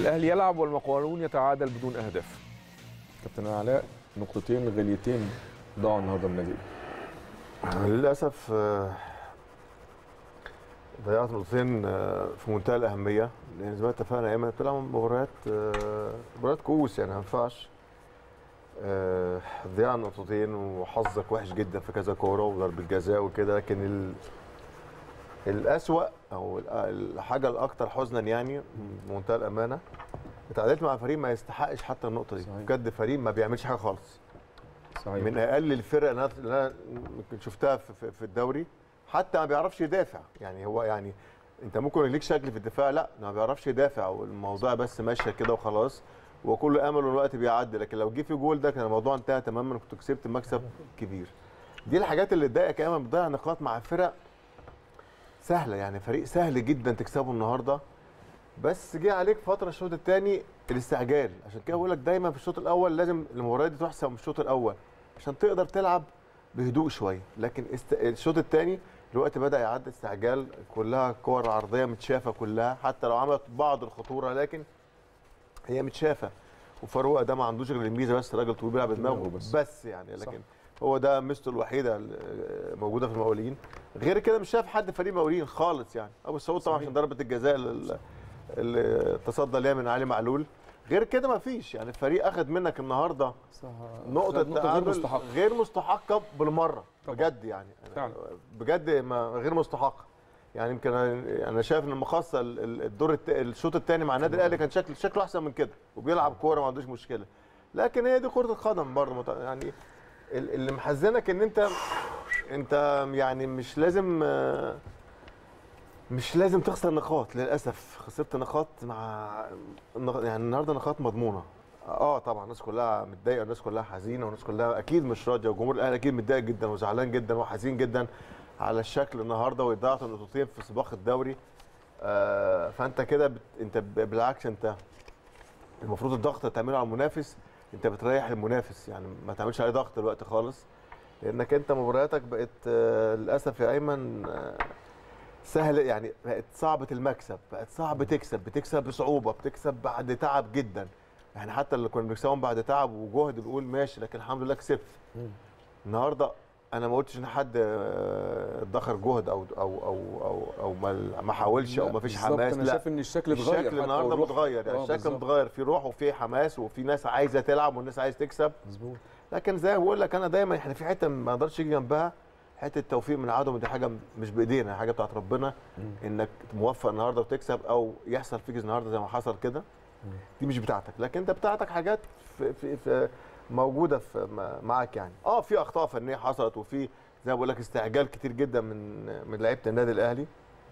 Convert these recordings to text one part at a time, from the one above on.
الاهلي يلعب والمقاولون يتعادل بدون اهداف كابتن علاء نقطتين غاليتين ضاعوا النهارده من النادي للاسف آه، ضيعت نقطتين آه، في منتهى الاهميه لان زي ما اتفقنا ايمن بتلعب مباريات آه، مباريات كؤوس يعني ما ينفعش آه، ضيعنا نقطتين وحظك وحش جدا في كذا كوره وضربه جزاء وكده لكن ال... الاسوأ او ال- الحاجه الاكثر حزنا يعني بمنتهى الامانه اتعادلت مع فريق ما يستحقش حتى النقطه دي صحيح. بجد فريق ما بيعملش حاجه خالص صحيح من اقل الفرق اللي أنا- اللي انا ممكن شفتها في, في, في الدوري حتى ما بيعرفش يدافع يعني هو يعني انت ممكن ليك شكل في الدفاع لا ما بيعرفش يدافع والموضوع بس ماشيه كده وخلاص وكل امل الوقت بيعدي لكن لو جه في جول ده كان الموضوع انتهى تماما كنت كسبت مكسب كبير دي الحاجات اللي تضايقك يا ايمن بتضيع نقاط مع فرق سهله يعني فريق سهل جدا تكسبه النهارده بس جه عليك فتره الشوط الثاني الاستعجال عشان كده بقول لك دايما في الشوط الاول لازم المباريات دي تحسم من الشوط الاول عشان تقدر تلعب بهدوء شويه لكن است... الشوط الثاني الوقت بدا يعدي استعجال كلها كور عرضيه متشافه كلها حتى لو عملت بعض الخطوره لكن هي متشافه وفاروق ده ما عندوش غير الميزه بس راجل طويل بيلعب بدماغه دماغه بس, بس. بس يعني لكن هو ده ميزته الوحيده اللي موجوده في المقاولين غير كده مش شايف حد فريق مقاولين خالص يعني ابو السعود طبعا صحيح. عشان ضربه الجزاء اللي اللي تصدى ليها من علي معلول غير كده ما فيش يعني الفريق اخذ منك النهارده صح نقطة غير تعادل مستحقه غير مستحقة بالمرة طبعاً. بجد يعني فعلا. بجد ما غير مستحقة يعني يمكن انا أنا شايف ان المخصص ال- ال- الدور الت... الشوط الثاني مع النادي الاهلي كان شكل شكله احسن من كده وبيلعب كوره ما عندوش مشكله لكن هي دي كره القدم برضه مت- يعني ال- اللي محزنك ان انت انت يعني مش لازم آه، مش لازم تخسر نقاط للاسف خسرت نقاط مع النق- يعني النهارده نقاط مضمونه اه طبعا الناس كلها متضايقه والناس كلها حزينه والناس كلها اكيد مش راضيه وجمهور الاهلي اكيد متضايق جدا وزعلان جدا وحزين جدا على الشكل النهارده واضاعه النقطتين في سباق الدوري آه فانت كده بت... انت ب- بالعكس انت المفروض الضغط اللي تعمله على المنافس انت بتريح المنافس يعني ما تعملش عليه ضغط دلوقتي خالص لانك انت مبارياتك بقت آه للاسف يا ايمن آه سهل يعني بقت صعبه المكسب بقت صعب تكسب بتكسب بصعوبه بتكسب بعد تعب جدا يعني حتى اللي كنا بنكسبهم بعد تعب وجهد بنقول ماشي لكن الحمد لله كسبت النهارده انا ما قلتش ان حد آه، ادخر جهد او او او او, أو ما ما حاولش او لا، ما فيش بالظبط، حماس انا لا شايف ان الشكل اتغير الشكل حتى النهارده والروح. متغير يعني آه، الشكل بالظبط. متغير في روح وفي حماس وفي ناس عايزه تلعب والناس عايزه تكسب مظبوط لكن زي ما بقول لك انا دايما احنا في حته ما نقدرش يجي جنبها حته التوفيق من عدم دي حاجه مش بايدينا حاجه بتاعت ربنا انك موفق النهارده وتكسب او يحصل فيك النهارده زي ما حصل كده دي مش بتاعتك لكن انت بتاعتك حاجات في, في, في موجوده في م- معاك يعني اه في اخطاء فنيه حصلت وفي زي ما بقول لك استعجال كتير جدا من من لعيبه النادي الاهلي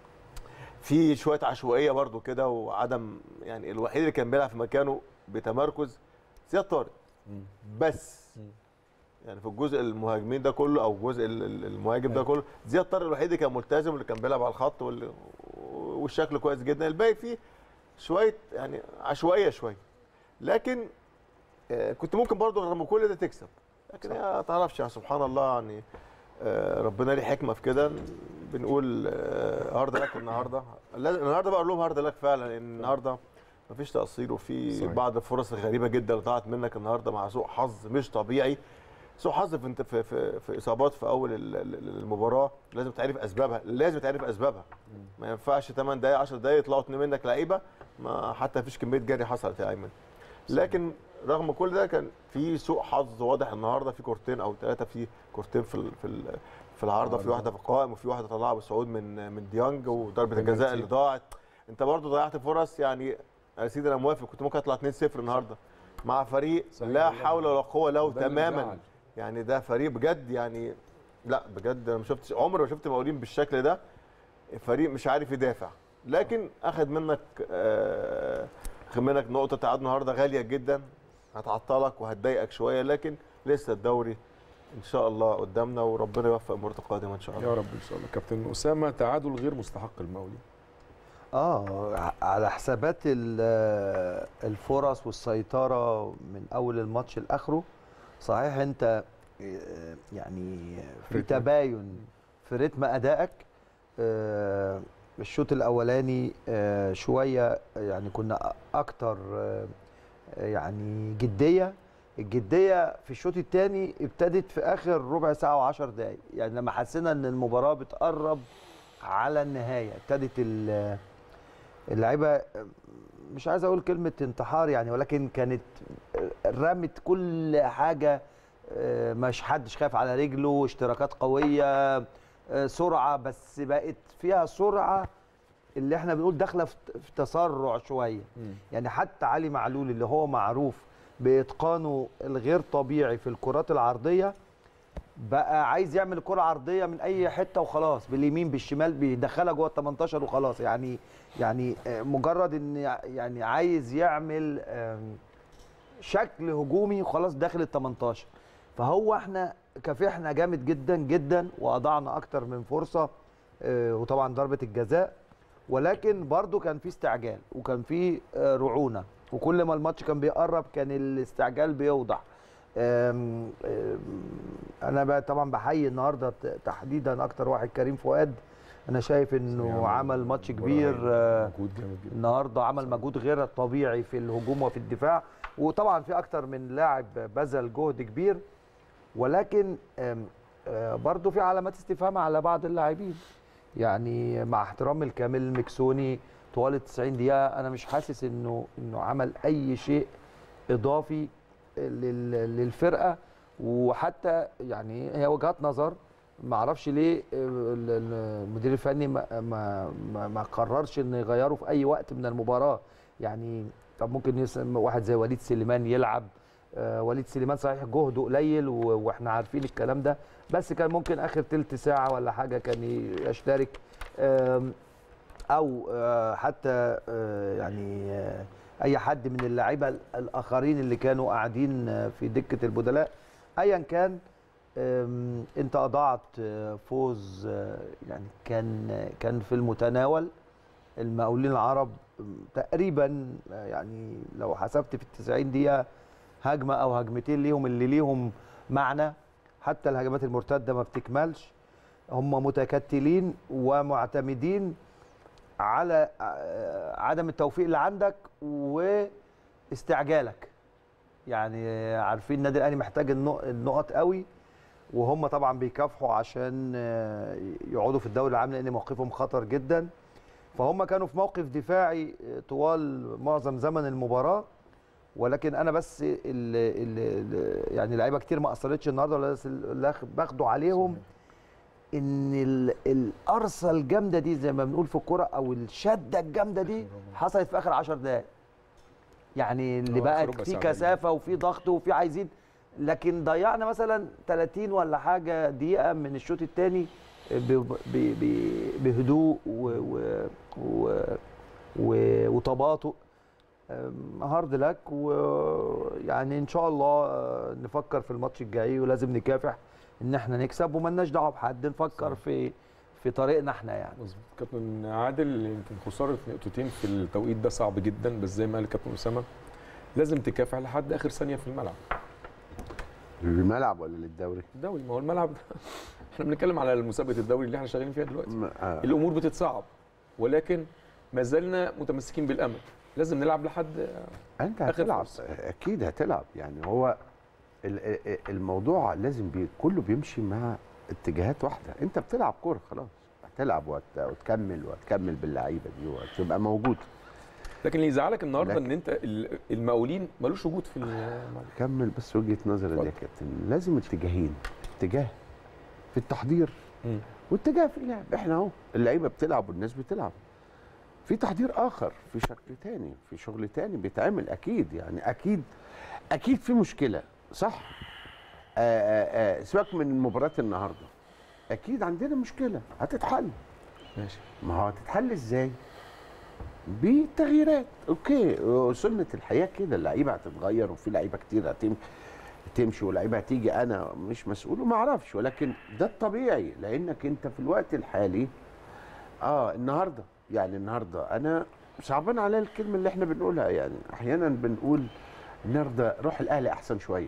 في شويه عشوائيه برضو كده وعدم يعني الوحيد اللي كان بيلعب في مكانه بتمركز زياد طارق مم. بس يعني في الجزء المهاجمين ده كله او الجزء ال- ال- المهاجم ده كله زياد طارق الوحيد اللي كان ملتزم واللي كان بيلعب على الخط واللي والشكل كويس جدا الباقي فيه شويه يعني عشوائيه شويه لكن آه، كنت ممكن برضه رغم كل ده تكسب لكن هي ما تعرفش يعني سبحان الله يعني آه، ربنا ليه حكمه في كده بنقول هارد لك النهارده لازم- النهارده بقول لهم هارد لك فعلا لان النهارده مفيش تقصير وفي صحيح. بعض الفرص الغريبه جدا اللي ضاعت منك النهارده مع سوء حظ مش طبيعي سوء حظ في انت في, في, في اصابات في اول ال- ال- المباراه لازم تعرف اسبابها لازم تعرف اسبابها ما ينفعش 8 دقائق 10 دقائق يطلعوا اتنين منك لعيبه ما حتى مفيش كميه جري حصلت يا ايمن لكن رغم كل ده كان في سوء حظ واضح النهارده في كورتين او ثلاثه في كورتين في ال- في ال- في العارضه في واحده في القائم وفي واحده طلعها ابو سعود من من ديانج وضربه الجزاء اللي ضاعت انت برضو ضيعت فرص يعني يا سيدي انا موافق كنت ممكن اطلع 2-0 النهارده مع فريق صحيح لا والله. حول ولا قوه له ده اللي تماما زعل. يعني ده فريق بجد يعني لا بجد انا ما شفتش عمري ما شفت مقاولين بالشكل ده فريق مش عارف يدافع لكن اخذ منك آه، اخذ منك نقطه تعادل النهارده غاليه جدا هتعطلك وهتضايقك شويه لكن لسه الدوري ان شاء الله قدامنا وربنا يوفق المباراه القادمه ان شاء الله يا رب ان شاء الله كابتن اسامه تعادل غير مستحق المقاولين اه ع- على حسابات ال- الفرص والسيطره من اول الماتش لاخره صحيح انت آه، يعني في رتم. تباين في رتم ادائك آه، الشوط الاولاني آه، شويه يعني كنا اكتر آه، يعني جديه الجديه في الشوط الثاني ابتدت في اخر ربع ساعه و10 دقائق يعني لما حسينا ان المباراه بتقرب على النهايه ابتدت ال- اللعيبه مش عايز اقول كلمه انتحار يعني ولكن كانت رمت كل حاجه آه، مش حدش خايف على رجله اشتراكات قويه آه، سرعه بس بقت فيها سرعه اللي احنا بنقول داخله في في تسرع شويه مم. يعني حتى علي معلول اللي هو معروف باتقانه الغير طبيعي في الكرات العرضيه بقى عايز يعمل كره عرضيه من اي حته وخلاص باليمين بالشمال بيدخلها جوه ال 18 وخلاص يعني يعني آه، مجرد ان يعني عايز يعمل آم، شكل هجومي وخلاص داخل ال 18 فهو احنا كافحنا جامد جدا جدا واضعنا اكتر من فرصه آه، وطبعا ضربه الجزاء ولكن برضو كان في استعجال وكان في آه، رعونه وكل ما الماتش كان بيقرب كان الاستعجال بيوضح آم، آم، انا بقى طبعا بحيي النهارده ت- تحديدا اكتر واحد كريم فؤاد انا شايف انه عمل ماتش كبير آه، مجهود جامد جدا النهارده عمل مجهود غير طبيعي في الهجوم وفي الدفاع وطبعا في اكتر من لاعب بذل جهد كبير ولكن آم، آه، برضو في علامات استفهام على بعض اللاعبين يعني مع احترام الكامل المكسوني طوال ال 90 دقيقه انا مش حاسس انه انه عمل اي شيء اضافي لل- للفرقه وحتى يعني هي وجهات نظر ما اعرفش ليه ال- ال- المدير الفني ما ما ما, ما قررش انه يغيره في اي وقت من المباراه يعني طب ممكن يسم واحد زي وليد سليمان يلعب آه وليد سليمان صحيح جهده قليل و- واحنا عارفين الكلام ده بس كان ممكن اخر تلت ساعه ولا حاجه كان ي- يشترك آم، او آه، حتى آه، يعني آه، اي حد من اللعيبه ال- الاخرين اللي كانوا قاعدين آه، في دكه البدلاء ايا كان آم، انت اضعت آه، فوز آه، يعني كان كان في المتناول المقاولين العرب آم، تقريبا آه، يعني لو حسبت في التسعين دقيقه هجمه او هجمتين ليهم اللي ليهم معنى حتى الهجمات المرتده ما بتكملش هم متكتلين ومعتمدين على آه، عدم التوفيق اللي عندك واستعجالك يعني عارفين النادي الاهلي محتاج النق- النقط قوي وهم طبعا بيكافحوا عشان آه، يقعدوا في الدوري العام لان موقفهم خطر جدا فهم كانوا في موقف دفاعي آه، طوال معظم زمن المباراه ولكن انا بس ال ال ال يعني لعيبه كتير ما اثرتش النهارده ولا بس اللي باخده عليهم ان ال- القرصه الجامده دي زي ما بنقول في الكوره او الشده الجامده دي حصلت في اخر 10 دقائق يعني اللي آه، آخر بقت ربع في ساعة كثافه وفي ضغط وفي عايزين لكن ضيعنا مثلا 30 ولا حاجه دقيقه من الشوط الثاني بهدوء و و و و وتباطؤ أم، هارد لك ويعني ان شاء الله آه، نفكر في الماتش الجاي ولازم نكافح ان احنا نكسب وملناش دعوه بحد نفكر صح. في في طريقنا احنا يعني مظبوط كابتن عادل يمكن خساره نقطتين في التوقيت ده صعب جدا بس زي ما قال كابتن اسامه لازم تكافح لحد اخر ثانيه في الملعب للملعب ولا للدوري؟ الدوري ما هو الملعب ده احنا بنتكلم على مسابقه الدوري اللي احنا شغالين فيها دلوقتي م- آه. الامور بتتصعب ولكن ما زلنا متمسكين بالامل لازم نلعب لحد انت آخر هتلعب فرصة. اكيد هتلعب يعني هو ال- ال- الموضوع لازم بي كله بيمشي مع اتجاهات واحده انت بتلعب كوره خلاص هتلعب وهت- وتكمل وتكمل باللعيبه دي وتبقى موجود لكن اللي يزعلك النهارده لكن- ان انت ال- المقاولين ملوش وجود في الملعب كمل بس وجهه نظري دي يا اتفضل. كابتن لازم اتجاهين اتجاه في التحضير مم. واتجاه في اللعب احنا اهو اللعيبه بتلعب والناس بتلعب في تحضير اخر في شكل تاني في شغل تاني بيتعمل اكيد يعني اكيد اكيد في مشكله صح آآ آآ سيبك من مباراه النهارده اكيد عندنا مشكله هتتحل ماشي ما هو هتتحل ازاي بتغييرات اوكي سنه الحياه كده اللعيبه هتتغير وفي لعيبه كتير هتم تمشي ولعيبه هتيجي انا مش مسؤول وما اعرفش ولكن ده الطبيعي لانك انت في الوقت الحالي اه النهارده يعني النهارده انا صعبان عليا الكلمه اللي احنا بنقولها يعني احيانا بنقول النهارده روح الاهلي احسن شويه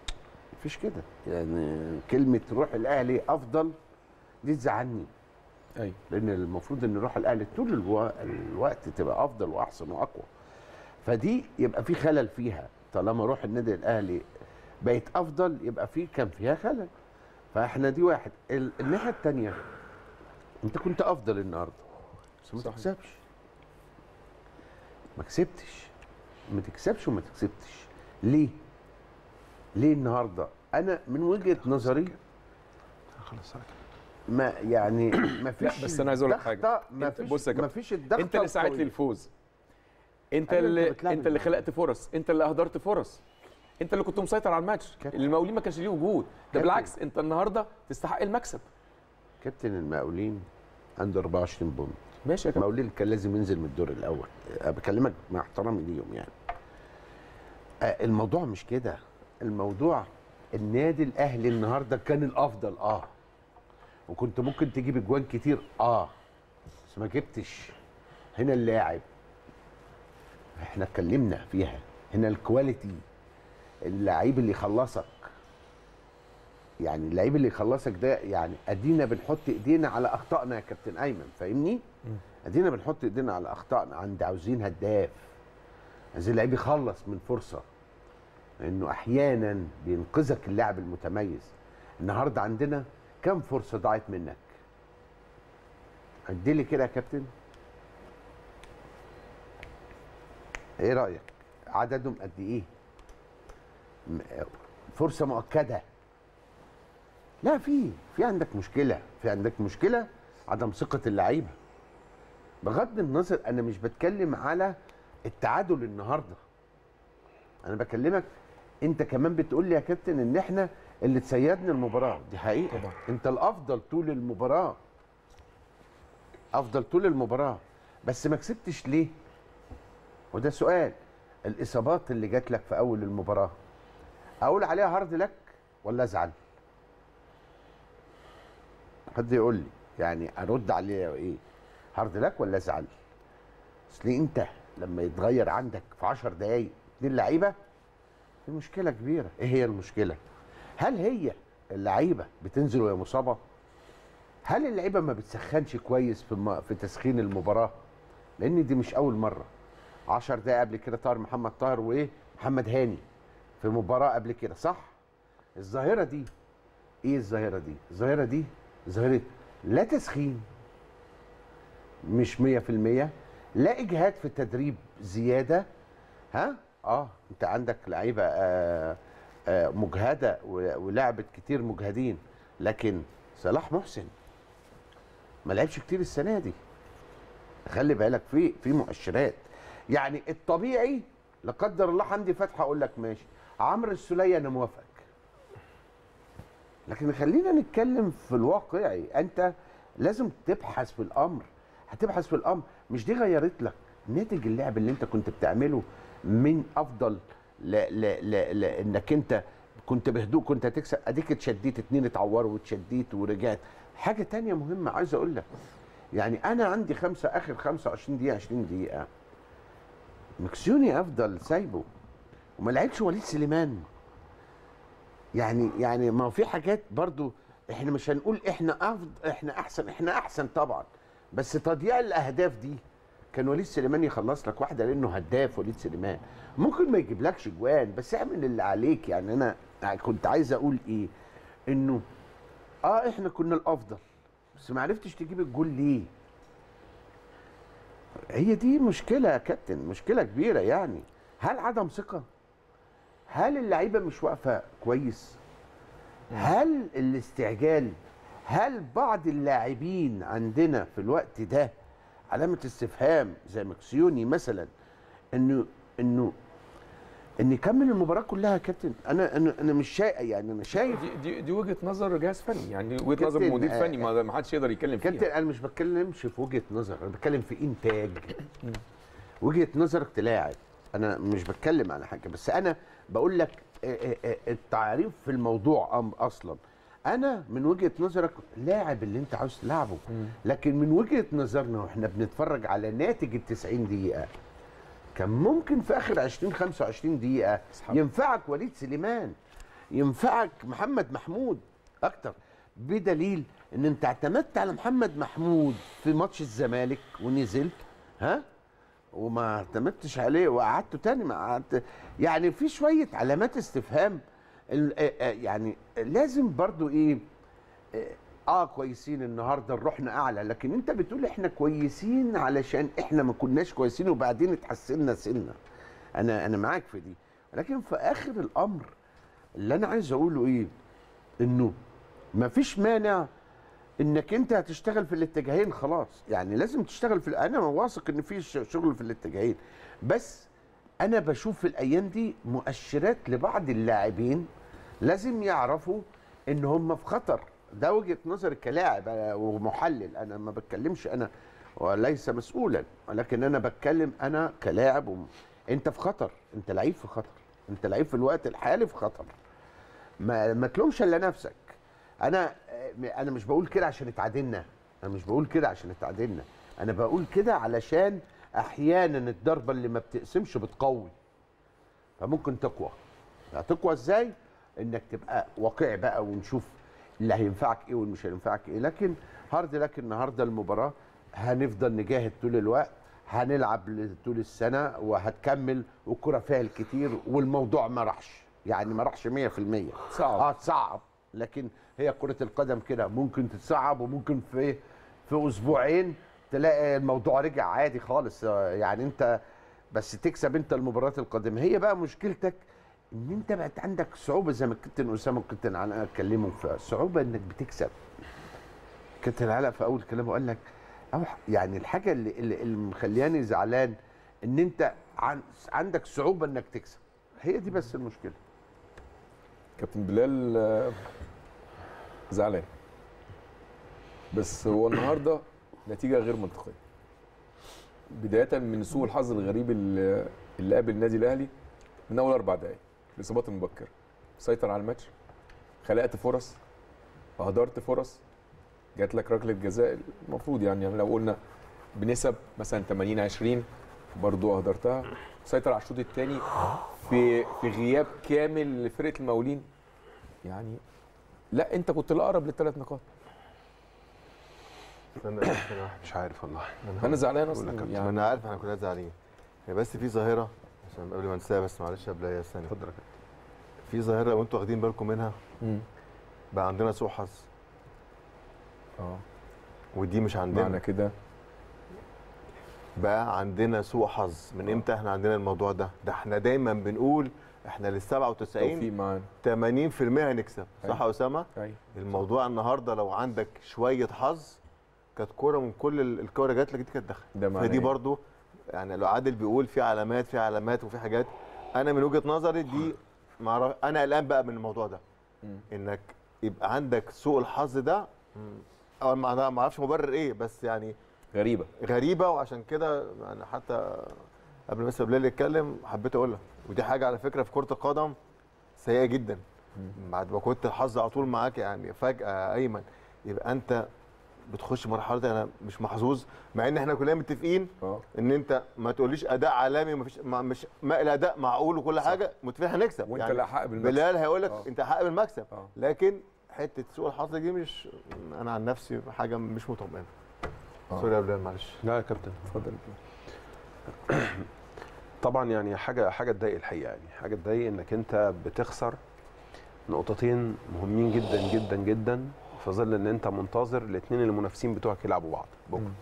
مفيش كده يعني كلمه روح الاهلي افضل دي تزعلني ايوه لان المفروض ان روح الاهلي طول الو- الوقت تبقى افضل واحسن واقوى فدي يبقى في خلل فيها طالما روح النادي الاهلي بقت افضل يبقى في كان فيها خلل فاحنا دي واحد ال- الناحيه الثانيه انت كنت افضل النهارده بس ما صحيح. تكسبش ما كسبتش ما تكسبش وما تكسبتش ليه ليه النهارده انا من وجهه نظري خلاص ما يعني ما فيش بس أنا عايز أقول لك حاجة. الضغطة- ما أنت- فيش بص يا ما كابتن، فيش الضغط انت اللي ساعدت لي الفوز انت أيوة، أنت اللي بتلعب انت اللي الملعب. خلقت فرص انت اللي اهدرت فرص انت اللي كنت مسيطر على الماتش كابتن. المقاولين ما كانش ليه وجود ده كابتن. بالعكس انت النهارده تستحق المكسب كابتن المقاولين عنده 24 بونت ماشي يا كابتن المقاولين كان لازم ينزل من الدور الاول أنا بكلمك مع احترامي ليهم يعني آه، الموضوع مش كده الموضوع النادي الاهلي النهارده كان الافضل اه وكنت ممكن تجيب اجوان كتير اه بس ما جبتش هنا اللاعب احنا اتكلمنا فيها هنا الكواليتي اللعيب اللي يخلصك يعني اللعيب اللي يخلصك ده يعني ادينا بنحط ايدينا على اخطائنا يا كابتن ايمن فاهمني؟ ادينا بنحط ايدينا على اخطائنا عند عاوزين هداف عايزين اللعيب يخلص من فرصه انه احيانا بينقذك اللاعب المتميز النهارده عندنا كم فرصه ضاعت منك؟ عد لي كده يا كابتن ايه رايك؟ عددهم قد ايه؟ م- فرصه مؤكده لا في في عندك مشكله في عندك مشكله عدم ثقه اللعيبه بغض النظر انا مش بتكلم على التعادل النهارده انا بكلمك انت كمان بتقول لي يا كابتن ان احنا اللي تسيدنا المباراه دي حقيقه طبعا. انت الافضل طول المباراه افضل طول المباراه بس ما كسبتش ليه وده سؤال الاصابات اللي جات لك في اول المباراه اقول عليها هارد لك ولا ازعل حد يقول لي يعني ارد عليه ايه هارد لك ولا ازعل اصل انت لما يتغير عندك في 10 دقايق اتنين لعيبه في مشكله كبيره ايه هي المشكله هل هي اللعيبه بتنزل وهي مصابه هل اللعيبه ما بتسخنش كويس في الم... في تسخين المباراه لان دي مش اول مره 10 دقايق قبل كده طاهر محمد طاهر وايه محمد هاني في مباراه قبل كده صح الظاهره دي ايه الظاهره دي الظاهره دي ظاهره لا تسخين مش 100% لا اجهاد في التدريب زياده ها اه انت عندك لعيبه آه آه مجهده و- ولعبت كتير مجهدين لكن صلاح محسن ما لعبش كتير السنه دي خلي بالك في في مؤشرات يعني الطبيعي لا قدر الله حمدي فتحي اقول لك ماشي عمرو السوليه انا موافقك لكن خلينا نتكلم في الواقعي انت لازم تبحث في الامر هتبحث في الامر مش دي غيرت لك ناتج اللعب اللي انت كنت بتعمله من افضل لا لا لا لا انك انت كنت بهدوء كنت هتكسب اديك اتشديت اتنين اتعوروا واتشديت ورجعت حاجه تانية مهمه عايز اقول لك يعني انا عندي خمسه اخر 25 دقيقه 20 دقيقه مكسيوني افضل سايبه وما لعبش وليد سليمان يعني يعني ما هو في حاجات برضو احنا مش هنقول احنا افضل احنا احسن احنا احسن طبعا بس تضييع الاهداف دي كان وليد سليمان يخلص لك واحده لانه هداف وليد سليمان ممكن ما يجيبلكش جوان بس اعمل اللي عليك يعني انا كنت عايز اقول ايه انه اه احنا كنا الافضل بس ما عرفتش تجيب الجول ليه هي دي مشكله يا كابتن مشكله كبيره يعني هل عدم ثقه هل اللعيبه مش واقفه كويس هل الاستعجال هل بعض اللاعبين عندنا في الوقت ده علامه استفهام زي مكسيوني مثلا انه انه ان يكمل المباراه كلها يا كابتن انا انا انا مش شايف يعني انا شايف دي, دي, دي وجهه نظر جهاز فني يعني وجهه نظر كابتن، مدير آه، فني ما ما حدش يقدر يتكلم كابتن فيها انا مش بتكلمش في وجهه نظر انا بتكلم في انتاج وجهه نظرك تلاعب انا مش بتكلم على حاجه بس انا بقول لك آه، آه، آه، التعريف في الموضوع أم اصلا انا من وجهه نظرك لاعب اللي انت عاوز تلعبه لكن من وجهه نظرنا واحنا بنتفرج على ناتج ال 90 دقيقه كان ممكن في اخر 20 25 دقيقه اسحب. ينفعك وليد سليمان ينفعك محمد محمود اكتر بدليل ان انت اعتمدت على محمد محمود في ماتش الزمالك ونزلت ها وما اعتمدتش عليه وقعدته تاني ما قعدت يعني في شويه علامات استفهام ال- آه، آه، يعني لازم برضو ايه آه، اه كويسين النهارده رحنا اعلى لكن انت بتقول احنا كويسين علشان احنا ما كناش كويسين وبعدين اتحسنا سنه انا انا معاك في دي لكن في اخر الامر اللي انا عايز اقوله ايه انه ما فيش مانع انك انت هتشتغل في الاتجاهين خلاص يعني لازم تشتغل في انا واثق ان في ش- شغل في الاتجاهين بس انا بشوف في الايام دي مؤشرات لبعض اللاعبين لازم يعرفوا ان هم في خطر ده وجهه نظري كلاعب أنا ومحلل انا ما بتكلمش انا وليس مسؤولا ولكن انا بتكلم انا كلاعب وم... انت في خطر انت لعيب في خطر انت لعيب في الوقت الحالي في خطر ما ما تلومش الا نفسك انا انا مش بقول كده عشان اتعادلنا انا مش بقول كده عشان اتعادلنا انا بقول كده علشان احيانا الضربه اللي ما بتقسمش بتقوي فممكن تقوى هتقوى ازاي انك تبقى واقعي بقى ونشوف اللي هينفعك ايه واللي مش هينفعك ايه لكن هارد لك النهارده المباراه هنفضل نجاهد طول الوقت هنلعب ل- طول السنه وهتكمل والكره فيها الكتير والموضوع ما راحش يعني ما راحش 100% صعب. اه صعب لكن هي كره القدم كده ممكن تتصعب وممكن في في اسبوعين تلاقي الموضوع رجع عادي خالص آه، يعني انت بس تكسب انت المباريات القادمه هي بقى مشكلتك ان انت بقت عندك صعوبه زي ما الكابتن اسامه والكابتن علاء اتكلموا في صعوبه انك بتكسب كابتن علاء في اول كلامه قال لك أو يعني الحاجه اللي, اللي اللي مخلياني زعلان ان انت عن عندك صعوبه انك تكسب هي دي بس المشكله كابتن بلال آه، زعلان بس هو النهارده نتيجه غير منطقيه بدايه من سوء الحظ الغريب اللي اللي قابل النادي الاهلي من اول اربع دقائق الاصابات المبكره سيطر على الماتش خلقت فرص اهدرت فرص جات لك ركله جزاء المفروض يعني, يعني لو قلنا بنسب مثلا 80 20 برضو اهدرتها سيطر على الشوط الثاني في في غياب كامل لفرقه المقاولين يعني لا انت كنت الاقرب للثلاث نقاط استنى استنى واحد. مش عارف والله انا زعلان أقول لك اصلا كابتن، يعني يعني انا عارف احنا كلنا زعلانين هي بس في ظاهره عشان قبل ما انساها بس معلش قبل هي ثانيه اتفضل يا كابتن. في ظاهره لو انتوا واخدين بالكم منها مم. بقى عندنا سوء حظ اه ودي مش عندنا معنى كده بقى عندنا سوء حظ من امتى احنا عندنا الموضوع ده ده احنا دايما بنقول احنا لل 97 توفيق معانا 80% هنكسب صح أيوة. يا اسامه ايوه الموضوع النهارده لو عندك شويه حظ كانت كوره من كل ال- الكوره جات لك دي كانت دخل ده معناه فدي إيه؟ برضو يعني لو عادل بيقول في علامات في علامات وفي حاجات انا من وجهه نظري دي معرف انا قلقان بقى من الموضوع ده مم. انك يبقى عندك سوء الحظ ده او ما ما اعرفش مبرر ايه بس يعني غريبه غريبه وعشان كده يعني حتى قبل ما بلال يتكلم حبيت اقولها ودي حاجه على فكره في كره القدم سيئه جدا بعد ما كنت الحظ على طول معاك يعني فجاه ايمن يبقى انت بتخش مرحله انا مش محظوظ مع ان احنا كلنا متفقين اه ان انت ما تقوليش اداء عالمي ومفيش ما مش ما الاداء معقول وكل حاجه متفقين هنكسب وانت اللي حق بالمكسب بلال هيقول لك آه. انت حق بالمكسب اه لكن حته سوء الحظ دي مش انا عن نفسي حاجه مش مطمئنه آه. سوري يا بلال معلش لا يا كابتن اتفضل طبعا يعني حاجه حاجه تضايق الحقيقه يعني حاجه تضايق انك انت بتخسر نقطتين مهمين جدا جدا جدا في ظل ان انت منتظر الاثنين المنافسين بتوعك يلعبوا بعض بكره مم.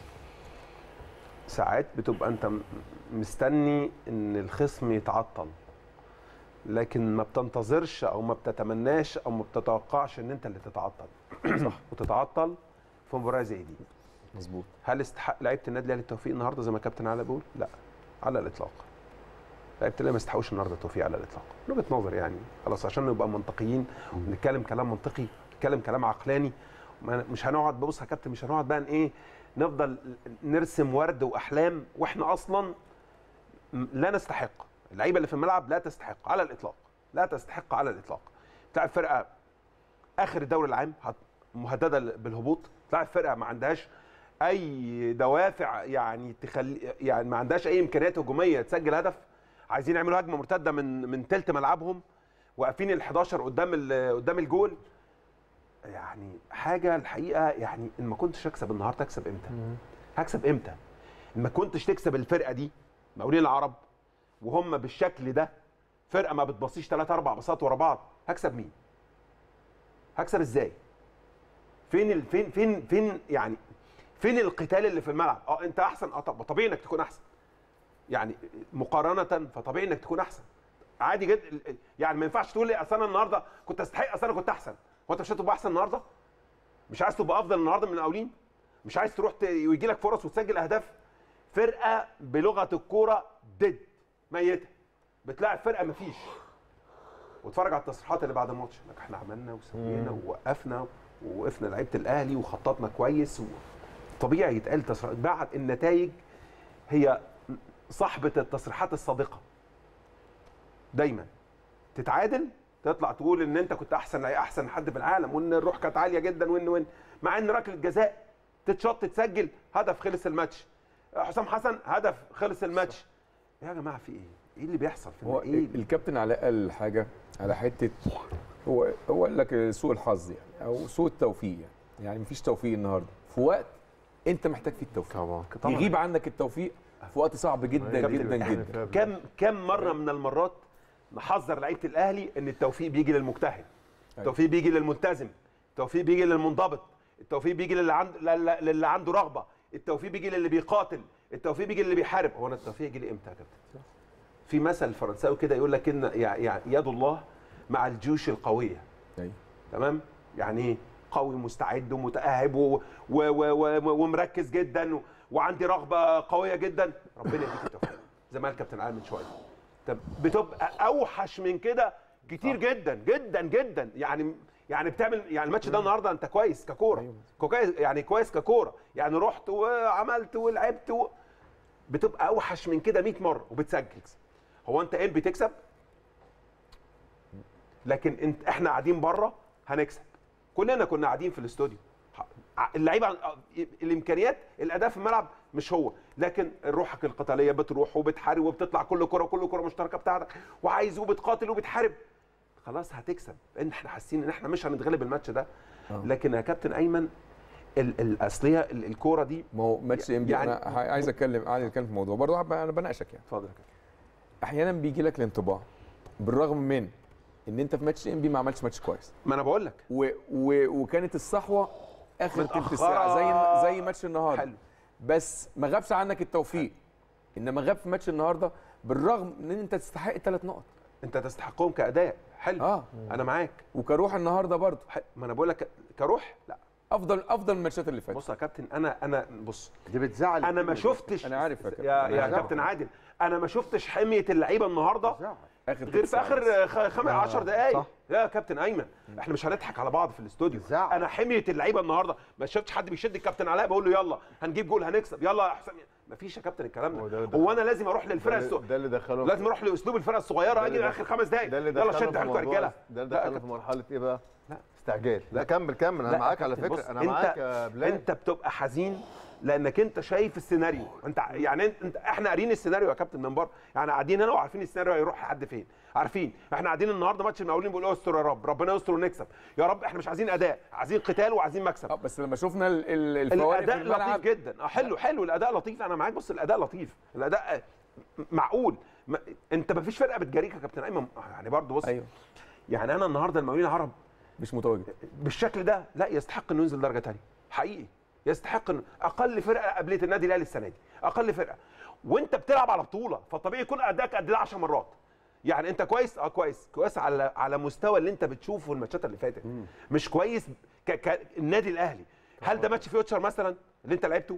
ساعات بتبقى انت م- مستني ان الخصم يتعطل لكن ما بتنتظرش او ما بتتمناش او ما بتتوقعش ان انت اللي تتعطل صح وتتعطل في مباراه زي دي مظبوط هل استحق لعيبه النادي الاهلي التوفيق النهارده زي ما كابتن علاء بيقول؟ لا على الاطلاق. لعيبه الاهلي ما يستحقوش النهارده التوفيق على الاطلاق. من وجهه نظري يعني خلاص عشان نبقى منطقيين ونتكلم كلام منطقي نتكلم كلام عقلاني ما- مش هنقعد بص يا كابتن مش هنقعد بقى ايه نفضل نرسم ورد واحلام واحنا اصلا م- لا نستحق اللعيبه اللي في الملعب لا تستحق على الاطلاق لا تستحق على الاطلاق بتلعب فرقه اخر الدوري العام هت- مهدده بالهبوط تلعب فرقه ما عندهاش اي دوافع يعني تخلي يعني ما عندهاش اي امكانيات هجوميه تسجل هدف عايزين يعملوا هجمه مرتده من من ثلث ملعبهم واقفين ال 11 قدام ال- قدام الجول يعني حاجه الحقيقه يعني ان ما كنتش اكسب النهارده اكسب امتى؟ هكسب امتى؟ ان ما كنتش تكسب الفرقه دي مقاولين العرب وهم بالشكل ده فرقه ما بتبصيش ثلاث اربع باصات ورا بعض هكسب مين؟ هكسب ازاي؟ فين ال... فين فين فين يعني فين القتال اللي في الملعب؟ اه انت احسن اه طب طبيعي انك تكون احسن. يعني مقارنه فطبيعي انك تكون احسن. عادي جدا يعني ما ينفعش تقول لي اصل انا النهارده كنت استحق اصل انا كنت احسن. هو انت مش هتبقى احسن النهارده؟ مش عايز تبقى افضل النهارده من الاولين؟ مش عايز تروح ت... ويجي لك فرص وتسجل اهداف؟ فرقه بلغه الكوره ديد ميته بتلاعب فرقه مفيش واتفرج على التصريحات اللي بعد الماتش لك احنا عملنا وسوينا ووقفنا ووقفنا لعيبه الاهلي وخططنا كويس و... طبيعي يتقال تصريحات بعد النتائج هي صاحبه التصريحات الصادقه دايما تتعادل تطلع تقول ان انت كنت احسن احسن حد في العالم وان الروح كانت عاليه جدا وان وان مع ان ركله جزاء تتشط تسجل هدف خلص الماتش حسام حسن هدف خلص الماتش يا جماعه في ايه؟ ايه اللي بيحصل في هو ايه؟ الكابتن علاء قال حاجه على حته هو هو قال لك سوء الحظ يعني او سوء التوفيق يعني يعني مفيش توفيق النهارده في وقت انت محتاج فيه التوفيق طبعا طبعاً. يغيب عنك التوفيق في وقت صعب جدا كابتن جدا إحنا جدا كم كم مره من المرات نحذر لعيبه الاهلي ان التوفيق بيجي للمجتهد التوفيق بيجي للملتزم التوفيق بيجي للمنضبط التوفيق بيجي للي عنده للي للي عنده رغبه التوفيق بيجي للي بيقاتل التوفيق بيجي للي بيحارب هو انا التوفيق يجي لي امتى يا كابتن في مثل فرنساوي كده يقول لك ان يع- يع- يد الله مع الجيوش القويه أيوة. تمام يعني ايه قوي مستعد ومتاهب و... و... و... و... ومركز جدا و... وعندي رغبه قويه جدا ربنا يديك التوفيق زي ما قال كابتن عامر من شويه طب بتبقى اوحش من كده كتير جدا جدا جدا يعني يعني بتعمل يعني الماتش ده النهارده انت كويس ككوره كويس يعني كويس ككوره يعني رحت وعملت ولعبت و... بتبقى اوحش من كده 100 مره وبتسجل هو انت ايه بتكسب لكن انت احنا قاعدين بره هنكسب كلنا كنا قاعدين في الاستوديو ع- اللعيبه الامكانيات الاداء في الملعب مش هو لكن روحك القتاليه بتروح وبتحارب وبتطلع كل كره كل كره مشتركه بتاعتك وعايز وبتقاتل وبتحارب خلاص هتكسب ان احنا حاسين ان احنا مش هنتغلب الماتش ده آه. لكن يا كابتن ايمن ال- الاصليه ال- الكوره دي ما هو ماتش ام بي يعني- انا عايز اتكلم عايز اتكلم في الموضوع برضه انا بناقشك يعني اتفضل يا كابتن احيانا بيجي لك الانطباع بالرغم من ان انت في ماتش ام بي ما عملتش ماتش كويس ما انا بقول لك و و وكانت الصحوه اخر تلت متأخرة. ساعه زي زي ماتش النهارده حلو بس ما غابش عنك التوفيق انما غاب في ماتش النهارده بالرغم ان انت تستحق ثلاث نقط انت تستحقهم كاداء حلو اه انا معاك وكروح النهارده برضه حلو. ما انا بقول لك كروح لا افضل افضل الماتشات اللي فاتت بص يا كابتن انا انا بص دي بتزعل انا ما الكلمة دي. شفتش أنا عارف يا كابتن. يا, أنا يا عارف. كابتن عادل انا ما شفتش حميه اللعيبه النهارده بتزعل. اخر غير تلت في ساعة اخر بس. خ- خمس 10 دقائق صح. يا كابتن ايمن احنا مش هنضحك على بعض في الاستوديو زعل. انا حميه اللعيبه النهارده ما شفتش حد بيشد الكابتن علاء بقول له يلا هنجيب جول هنكسب يلا يا حسام ما فيش يا كابتن الكلام هو ده ده- ده- هو انا لازم اروح ده للفرقه اللي- الصغيره ده اللي دخله لازم اروح لاسلوب الفرقه الصغيره ده اجي اللي اخر خمس دقائق ده اللي يلا دخله شد في حيلكم يا موضوع- رجاله ده اللي لا يا دخله في كابتن. مرحله ايه بقى؟ لا. استعجال لا كمل كمل لا انا يا معاك على كابتن، فكره بص، انا انت معاك يا بلال انت بتبقى حزين لانك انت شايف السيناريو انت ع- يعني انت, انت احنا قاريين السيناريو يا كابتن من بره يعني قاعدين هنا وعارفين السيناريو هيروح لحد فين عارفين احنا قاعدين النهارده ماتش المقاولين بنقول استر يا رب ربنا يستر ونكسب يا رب احنا مش عايزين اداء عايزين قتال وعايزين مكسب اه بس لما شفنا ال- ال- الفوارق في الاداء لطيف الملعب جدا اه حلو حلو الاداء لطيف انا معاك بص الاداء لطيف الاداء معقول ما انت ما فيش فرقه بتجاريك يا كابتن ايمن يعني برضه بص ايوه يعني انا النهارده المقاولين العرب مش متواجد بالشكل ده لا يستحق انه ينزل درجه ثانيه حقيقي يستحق انه اقل فرقه قابلت النادي الاهلي السنه دي اقل فرقه وانت بتلعب على بطوله فطبيعي يكون ادائك قد ده 10 مرات يعني انت كويس اه كويس كويس على على مستوى اللي انت بتشوفه الماتشات اللي فاتت مش كويس ك... ك... النادي الاهلي هل ده ماتش فيوتشر مثلا اللي انت لعبته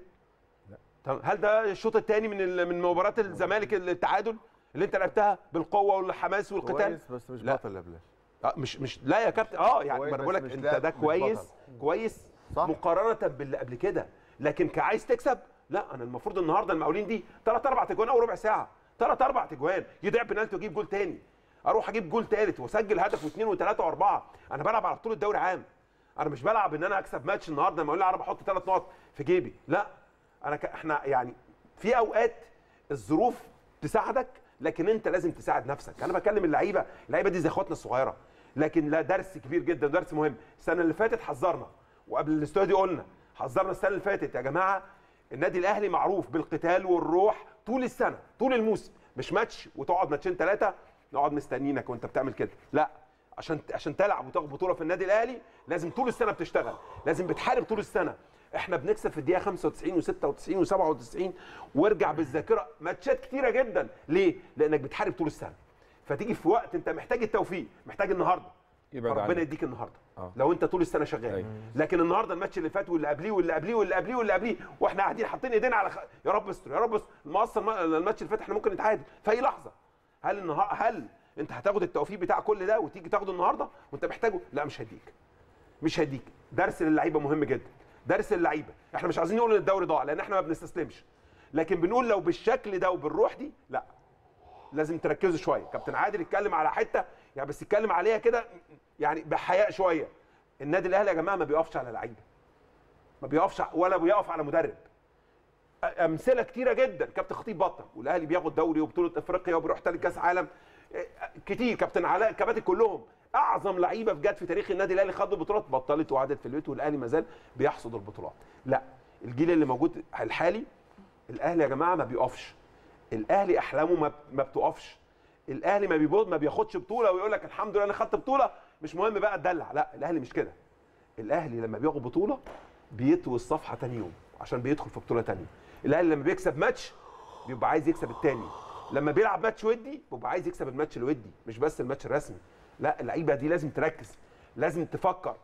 طب هل ده الشوط الثاني من ال... من مباراه الزمالك التعادل اللي انت لعبتها بالقوه والحماس والقتال كويس بس مش لا. بطل يا بلال اه مش مش لا يا كابتن اه يعني كويس ما انا بقول لك بس مش انت لاعب، ده مش كويس بطل. كويس صح. مقارنه باللي قبل كده لكن كعايز تكسب لا انا المفروض النهارده المقاولين دي ثلاث اربع تجوان او ربع ساعه ثلاث اربع تجوان يضيع بنالتي واجيب جول تاني اروح اجيب جول تالت واسجل هدف واثنين وثلاثه واربعه انا بلعب على بطوله دوري عام انا مش بلعب ان انا اكسب ماتش النهارده المقاولين العرب احط ثلاث نقط في جيبي لا انا ك... احنا يعني في اوقات الظروف تساعدك لكن انت لازم تساعد نفسك انا بكلم اللعيبه اللعيبه دي زي اخواتنا الصغيره لكن لا درس كبير جدا درس مهم السنه اللي فاتت حذرنا وقبل الاستوديو قلنا حذرنا السنه اللي فاتت يا جماعه النادي الاهلي معروف بالقتال والروح طول السنه طول الموسم مش ماتش وتقعد ماتشين ثلاثه نقعد مستنيينك وانت بتعمل كده لا عشان عشان تلعب وتاخد بطوله في النادي الاهلي لازم طول السنه بتشتغل لازم بتحارب طول السنه احنا بنكسب في الدقيقه 95 و96 و97 وارجع بالذاكره ماتشات كتيره جدا ليه لانك بتحارب طول السنه فتيجي في وقت انت محتاج التوفيق محتاج النهارده يبعد فربنا عنك. يديك النهارده آه. لو انت طول السنه شغال أيوة. لكن النهارده الماتش اللي فات واللي قبليه واللي قبليه واللي قبليه واللي قبليه واحنا قاعدين حاطين ايدينا على خ... يا رب استر يا رب استر المقصر الماتش اللي فات احنا ممكن نتعادل في اي لحظه هل النهار هل انت هتاخد التوفيق بتاع كل ده وتيجي تاخده النهارده وانت محتاجه لا مش هديك مش هديك درس للعيبه مهم جدا درس للعيبه احنا مش عايزين نقول ان الدوري ضاع لان احنا ما بنستسلمش لكن بنقول لو بالشكل ده وبالروح دي لا لازم تركزوا شويه كابتن عادل اتكلم على حته يعني بس اتكلم عليها كده يعني بحياء شويه النادي الاهلي يا جماعه ما بيقفش على لعيبه ما بيقفش ع- ولا بيقف على مدرب أ- امثله كتيره جدا كابتن خطيب بطل والاهلي بياخد دوري وبطوله افريقيا وبيروح تاني كاس عالم إيه، كتير كابتن علاء الكباتن كلهم اعظم لعيبه جت في تاريخ النادي الاهلي خدوا بطولات بطلت وقعدت في البيت والاهلي ما زال بيحصد البطولات لا الجيل اللي موجود الحالي الاهلي يا جماعه ما بيقفش الاهلي احلامه ما ما بتقفش الاهلي ما بيبوظ ما بياخدش بطوله ويقول لك الحمد لله انا خدت بطوله مش مهم بقى اتدلع لا الاهلي مش كده الاهلي لما بياخد بطوله بيطوي الصفحه تاني يوم عشان بيدخل في بطوله تانية الاهلي لما بيكسب ماتش بيبقى عايز يكسب التاني لما بيلعب ماتش ودي بيبقى عايز يكسب الماتش الودي مش بس الماتش الرسمي لا اللعيبه دي لازم تركز لازم تفكر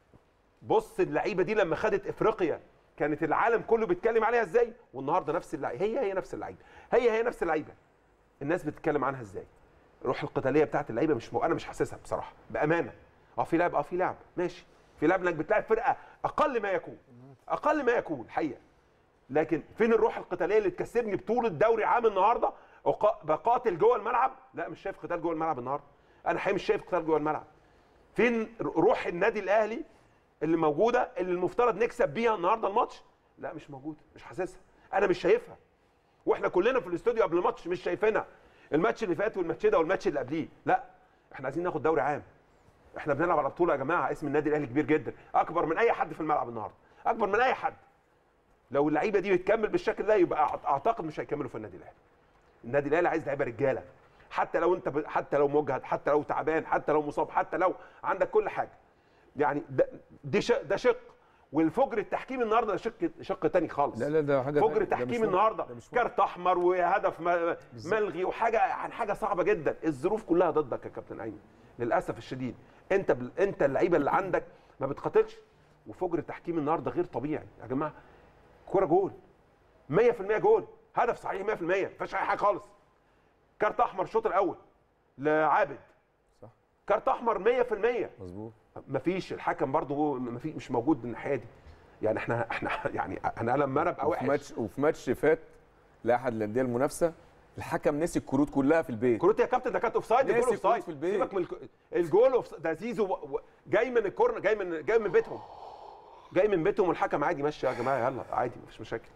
بص اللعيبه دي لما خدت افريقيا كانت العالم كله بيتكلم عليها ازاي والنهارده نفس اللعيبه هي هي نفس اللعيبه هي هي نفس اللعيبه الناس بتتكلم عنها ازاي الروح القتاليه بتاعت اللعيبه مش م... انا مش حاسسها بصراحه بامانه اه في لعب اه في لعب ماشي في لعب انك بتلعب فرقه اقل ما يكون اقل ما يكون الحقيقه لكن فين الروح القتاليه اللي تكسبني بطوله دوري عام النهارده وق- بقاتل جوه الملعب لا مش شايف قتال جوه الملعب النهارده انا حقيقي مش شايف قتال جوه الملعب فين روح النادي الاهلي اللي موجوده اللي المفترض نكسب بيها النهارده الماتش لا مش موجوده مش حاسسها انا مش شايفها واحنا كلنا في الاستوديو قبل الماتش مش شايفينها الماتش اللي فات والماتش ده والماتش اللي قبليه لا احنا عايزين ناخد دوري عام احنا بنلعب على بطوله يا جماعه اسم النادي الاهلي كبير جدا اكبر من اي حد في الملعب النهارده اكبر من اي حد لو اللعيبه دي بتكمل بالشكل ده يبقى أعت- اعتقد مش هيكملوا في النادي الاهلي النادي الاهلي عايز لعيبه رجاله حتى لو انت ب... حتى لو مجهد حتى لو تعبان حتى لو مصاب حتى لو عندك كل حاجه يعني ده دي شق ده شق والفجر التحكيم النهارده ده شق شق تاني خالص لا لا ده حاجه فجر تانية. ده مش تحكيم ممكن. النهارده ده مش ممكن. كارت احمر وهدف م- ملغي وحاجه عن حاجه صعبه جدا الظروف كلها ضدك يا كابتن ايمن للاسف الشديد انت بل... انت اللعيبه اللي عندك ما بتقاتلش وفجر التحكيم النهارده غير طبيعي يا جماعه كوره جول 100% جول هدف صحيح 100% ما فيهاش اي حاجه خالص كارت احمر الشوط الاول لعابد صح. كارت احمر 100% مظبوط مفيش الحكم برضه مفي مش موجود من الناحيه دي يعني احنا احنا يعني انا لما انا ابقى وفي وحش ماتش وفي ماتش فات لاحد الانديه المنافسه الحكم نسي الكروت كلها في البيت كروت يا كابتن ده كانت اوف سايد ناسي الجول اوف سايد كروت في البيت. سيبك من الك- الجول اوف ده زيزو و- و- جاي من الكورنر جاي من جاي من بيتهم جاي من بيتهم والحكم عادي ماشي يا جماعه يلا عادي مفيش مشاكل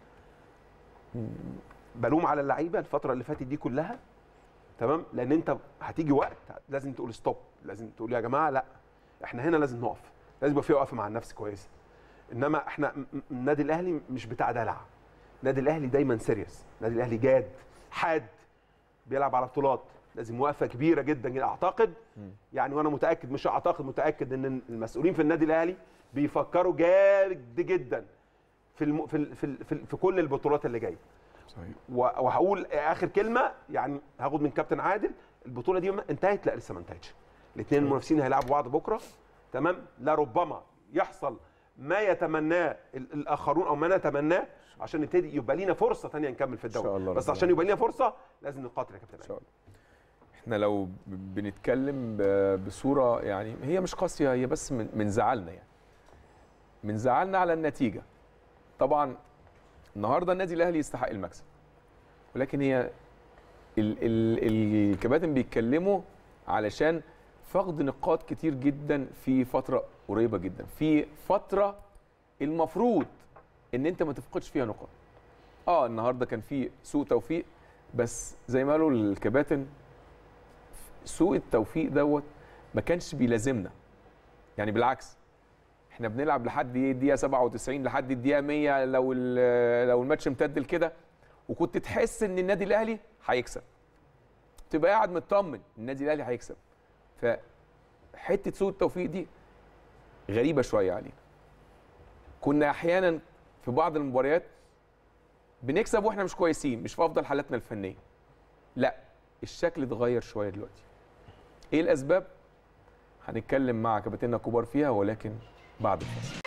بلوم على اللعيبه الفتره اللي فاتت دي كلها تمام لان انت هتيجي وقت لازم تقول ستوب لازم تقول يا جماعه لا احنا هنا لازم نقف لازم يبقى في وقفه مع النفس كويسه انما احنا م- م- النادي الاهلي مش بتاع دلع النادي الاهلي دايما سيريس النادي الاهلي جاد حاد بيلعب على بطولات لازم وقفه كبيره جدا جدا اعتقد يعني وانا متاكد مش اعتقد متاكد ان المسؤولين في النادي الاهلي بيفكروا جاد جدا في الم... في ال... في, ال... في, ال... في كل البطولات اللي جايه صحيح و- وهقول اخر كلمه يعني هاخد من كابتن عادل البطوله دي انتهت لا لسه ما انتهتش الاثنين المنافسين هيلعبوا بعض بكره تمام لا ربما يحصل ما يتمناه ال- الاخرون او ما نتمناه عشان نبتدي يبقى لينا فرصه ثانيه نكمل في الدوري شاء الله بس ربنا عشان يبقى لينا فرصه لازم نقاتل يا كابتن ان عادل. شاء الله احنا لو ب- بنتكلم ب- بصوره يعني هي مش قاسيه هي بس من من زعلنا يعني من زعلنا على النتيجه طبعا النهارده النادي الاهلي يستحق المكسب ولكن هي ال ال الكباتن بيتكلموا علشان فقد نقاط كتير جدا في فتره قريبه جدا في فتره المفروض ان انت ما تفقدش فيها نقاط اه النهارده كان في سوء توفيق بس زي ما قالوا الكباتن سوء التوفيق دوت ما كانش بيلازمنا يعني بالعكس احنا بنلعب لحد ايه الدقيقه 97 لحد الدقيقه 100 لو ال- لو الماتش امتد لكده وكنت تحس ان النادي الاهلي هيكسب تبقى قاعد مطمن النادي الاهلي هيكسب فحته سوء التوفيق دي غريبه شويه علينا كنا احيانا في بعض المباريات بنكسب واحنا مش كويسين مش في افضل حالاتنا الفنيه لا الشكل اتغير شويه دلوقتي ايه الاسباب هنتكلم مع كباتننا الكبار فيها ولكن بعد الفاصل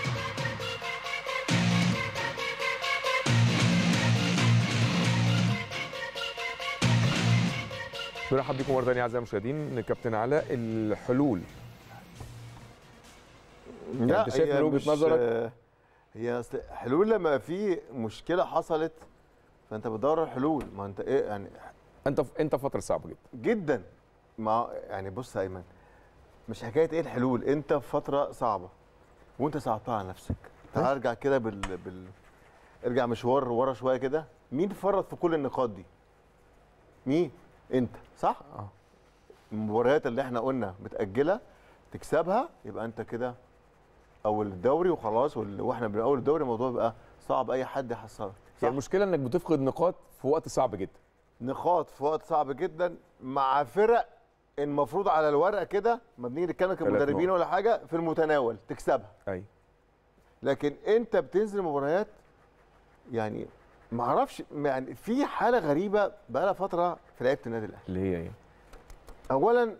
برحب بكم مره ثانيه اعزائي المشاهدين كابتن علاء الحلول لا أنت شايف هي من وجهة مش- نظرك؟ هي أصل حلول لما في مشكله حصلت فانت بتدور على حلول ما انت ايه يعني انت انت فتره صعبه جدا جدا ما يعني بص يا ايمن مش حكايه ايه الحلول انت في فتره صعبه وانت صعبتها على نفسك تعال ارجع كده بال... بال ارجع مشوار ورا شويه كده مين فرط في كل النقاط دي مين انت صح اه المباريات اللي احنا قلنا متاجله تكسبها يبقى انت كده اول الدوري وخلاص وال- واحنا من اول الدوري الموضوع بيبقى صعب اي حد يحصلك هي صح المشكله انك بتفقد نقاط في وقت صعب جدا نقاط في وقت صعب جدا مع فرق المفروض على الورق كده ما بنيجي نتكلم كمدربين نقط. ولا حاجه في المتناول تكسبها ايوه لكن انت بتنزل مباريات يعني ما اعرفش يعني في حاله غريبه بقى لها فتره في لعيبه النادي الاهلي اللي هي ايه اولا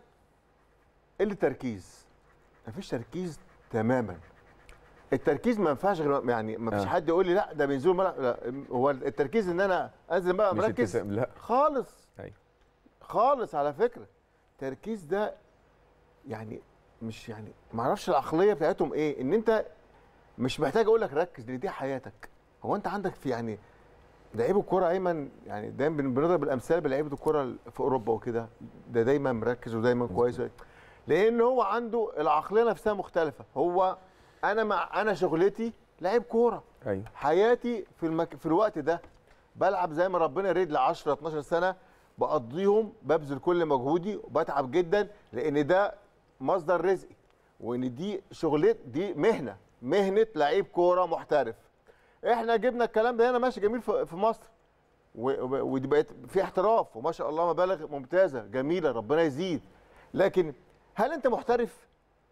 قله تركيز مفيش تركيز تماما التركيز ما ينفعش غير يعني ما فيش آه. حد يقول لي لا ده بينزلوا الملعب لا هو التركيز ان انا انزل بقى مش مركز ابتسام لا خالص أيوة. خالص على فكره التركيز ده يعني مش يعني ما اعرفش العقليه بتاعتهم ايه ان انت مش محتاج اقول لك ركز لان دي حياتك هو انت عندك في يعني لعيب الكوره ايمن يعني دايما بن- بنضرب الامثال بلعيبه الكوره في اوروبا وكده ده دايما مركز ودايما كويس لان هو عنده العقليه نفسها مختلفه هو انا مع انا شغلتي لعيب كوره ايوه حياتي في المك... في الوقت ده بلعب زي ما ربنا يريد ل 10 12 سنه بقضيهم ببذل كل مجهودي وبتعب جدا لان ده مصدر رزقي وان دي شغلت دي مهنه مهنه لعيب كوره محترف احنا جبنا الكلام ده هنا ماشي جميل في في مصر و- و- ودي بقت في احتراف وما شاء الله مبالغ ممتازه جميله ربنا يزيد لكن هل انت محترف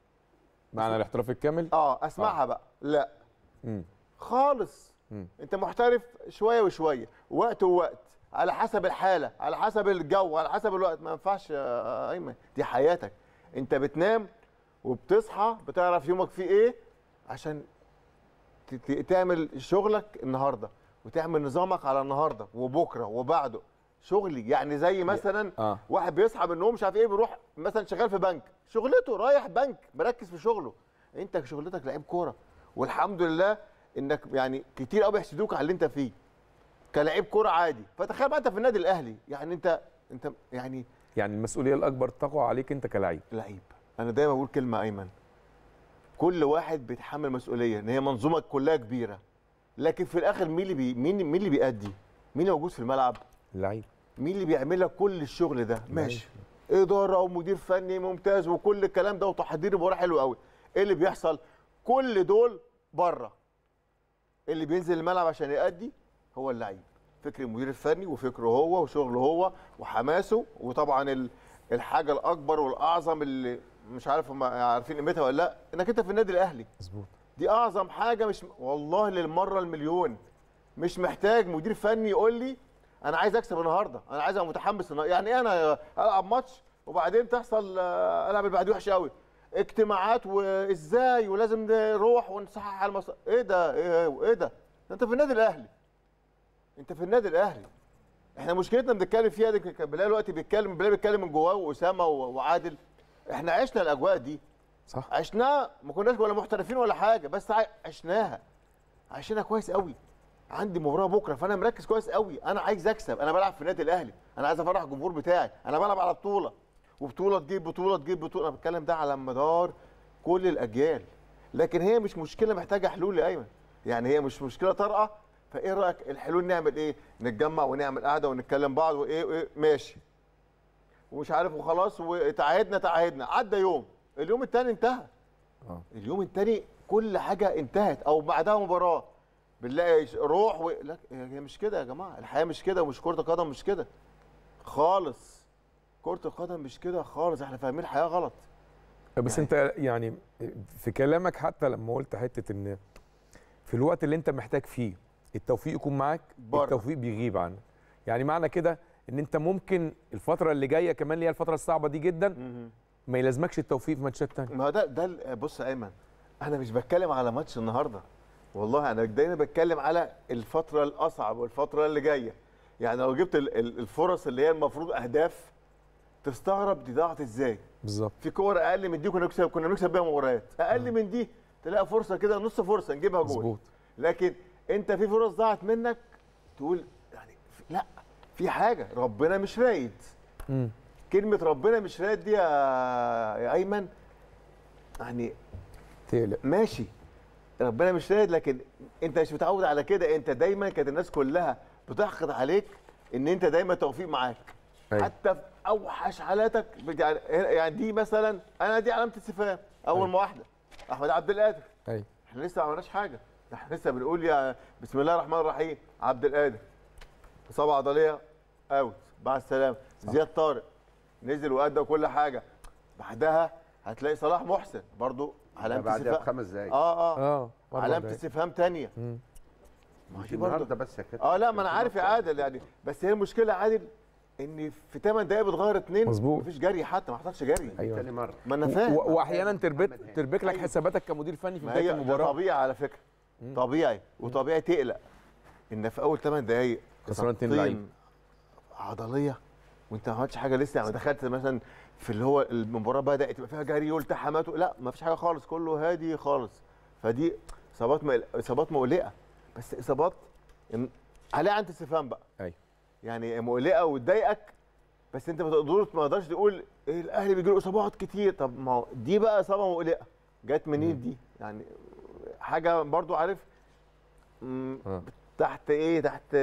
معنى الاحتراف الكامل اه اسمعها بقى لا امم خالص مم. انت محترف شويه وشويه وقت ووقت على حسب الحاله على حسب الجو على حسب الوقت ما ينفعش يا ايمن دي حياتك انت بتنام وبتصحى بتعرف يومك فيه ايه عشان ت- ت- تعمل شغلك النهارده وتعمل نظامك على النهارده وبكره وبعده شغلي يعني زي مثلا اه واحد بيصحى من النوم مش عارف ايه بيروح مثلا شغال في بنك شغلته رايح بنك مركز في شغله انت شغلتك لعيب كوره والحمد لله انك يعني كتير قوي بيحسدوك على اللي انت فيه كلاعب كوره عادي فتخيل بقى انت في النادي الاهلي يعني انت انت يعني يعني المسؤوليه الاكبر تقع عليك انت كلاعب لعيب انا دايما بقول كلمه ايمن كل واحد بيتحمل مسؤوليه ان هي منظومه كلها كبيره لكن في الاخر مين اللي بي مين مين اللي بيأدي مين اللي موجود في الملعب لعيب مين اللي بيعمل لك كل الشغل ده ماشي اداره ومدير فني ممتاز وكل الكلام ده وتحضير مباراه حلو قوي ايه اللي بيحصل كل دول بره اللي بينزل الملعب عشان يأدي هو اللعيب فكر المدير الفني وفكره هو وشغله هو وحماسه وطبعا ال- الحاجه الاكبر والاعظم اللي مش عارف هم عارفين قيمتها ولا لا انك انت في النادي الاهلي مظبوط دي اعظم حاجه مش والله للمره المليون مش محتاج مدير فني يقول لي انا عايز اكسب النهارده انا عايز ابقى متحمس النهارده يعني ايه انا العب ماتش وبعدين تحصل آه، العب اللي بعديه وحش قوي اجتماعات وازاي ولازم نروح ونصحح على المص... ايه ده ايه ايه ده ده انت في النادي الاهلي انت في النادي الاهلي احنا مشكلتنا بنتكلم فيها دي كان بلال دلوقتي بيتكلم بلال بيتكلم من جواه واسامه و- وعادل احنا عشنا الاجواء دي صح عشناها ما كناش ولا محترفين ولا حاجه بس ع- عشناها عشناها كويس قوي عندي مباراه بكره فانا مركز كويس قوي انا عايز اكسب انا بلعب في النادي الاهلي انا عايز افرح الجمهور بتاعي انا بلعب على بطوله وبطوله تجيب بطوله تجيب بطوله انا بتكلم ده على مدار كل الاجيال لكن هي مش مشكله محتاجه حلول يا ايمن يعني هي مش مشكله طارئه فايه رايك الحلول نعمل ايه نتجمع ونعمل قعده ونتكلم بعض وايه وايه ماشي ومش عارف وخلاص وتعهدنا تعهدنا عدى يوم اليوم الثاني انتهى آه. اليوم الثاني كل حاجه انتهت او بعدها مباراه بنلاقي ش- روح و... لا هي مش كده يا جماعه الحياه مش كده ومش كره القدم مش كده خالص كره القدم مش كده خالص احنا فاهمين الحياه غلط بس انت يعني في كلامك حتى لما قلت حته ان في الوقت اللي انت محتاج فيه التوفيق يكون معاك بره. التوفيق بيغيب عنك يعني معنى كده ان انت ممكن الفتره اللي جايه كمان اللي هي الفتره الصعبه دي جدا ما يلازمكش التوفيق في ماتشات تانية ما هو ده ده ال- بص يا ايمن انا مش بتكلم على ماتش النهارده والله انا دايما بتكلم على الفتره الاصعب والفتره اللي جايه يعني لو جبت ال- ال- الفرص اللي هي المفروض اهداف تستغرب دي ضاعت ازاي بالظبط في كور اقل من دي كنا نكسب كنا نكسب بيها مباريات اقل من دي تلاقي فرصه كده نص فرصه نجيبها جول مظبوط لكن انت في فرص ضاعت منك تقول يعني في- لا في حاجه ربنا مش رايد مم. كلمه ربنا مش رايد دي يا يا ايمن يعني تقلق ماشي ربنا مش رايد لكن انت مش متعود على كده انت دايما كانت الناس كلها بتحقد عليك ان انت دايما توفيق معاك أيوة. حتى في اوحش حالاتك بتاع- يعني دي مثلا انا دي علامه استفهام اول أيوة. ما واحده احمد عبد القادر ايوه احنا لسه ما عملناش حاجه احنا لسه بنقول يا بسم الله الرحمن الرحيم عبد القادر اصابه عضليه اوت مع السلامه زياد طارق نزل وادى كل حاجه بعدها هتلاقي صلاح محسن برضو علامه بعدها استفهام بخمس دقايق اه اه اه أربع علامه دقايق. استفهام تانية مم. ما مش دي برضو النهارده بس يا كابتن اه لا ما انا عارف يا عادل يعني بس هي المشكله يا عادل ان في 8 دقايق بتغير اتنين مظبوط. مفيش جري حتى ما حصلش جري ايوه تاني مره ما انا فاهم و- واحيانا تربك محمد تربك لك أيوة. حساباتك كمدير فني في ما بدايه هي ده المباراه طبيعي على فكره مم. طبيعي وطبيعي تقلق ان في اول 8 دقائق خسران اتنين خطين لعيب. عضليه وانت ما عملتش حاجه لسه يعني دخلت مثلا في اللي هو المباراه بدات يبقى فيها جري والتحامات لا ما فيش حاجه خالص كله هادي خالص فدي اصابات مقل- اصابات مقلقه بس اصابات إن- عليها انت استفهام بقى ايوه يعني مقلقه وتضايقك بس انت ما تقدرش ما تقدرش تقول إيه الاهلي بيجي له اصابات كتير طب ما هو دي بقى اصابه مقلقه جت منين دي يعني حاجه برضو عارف مم، آه. تحت ايه تحت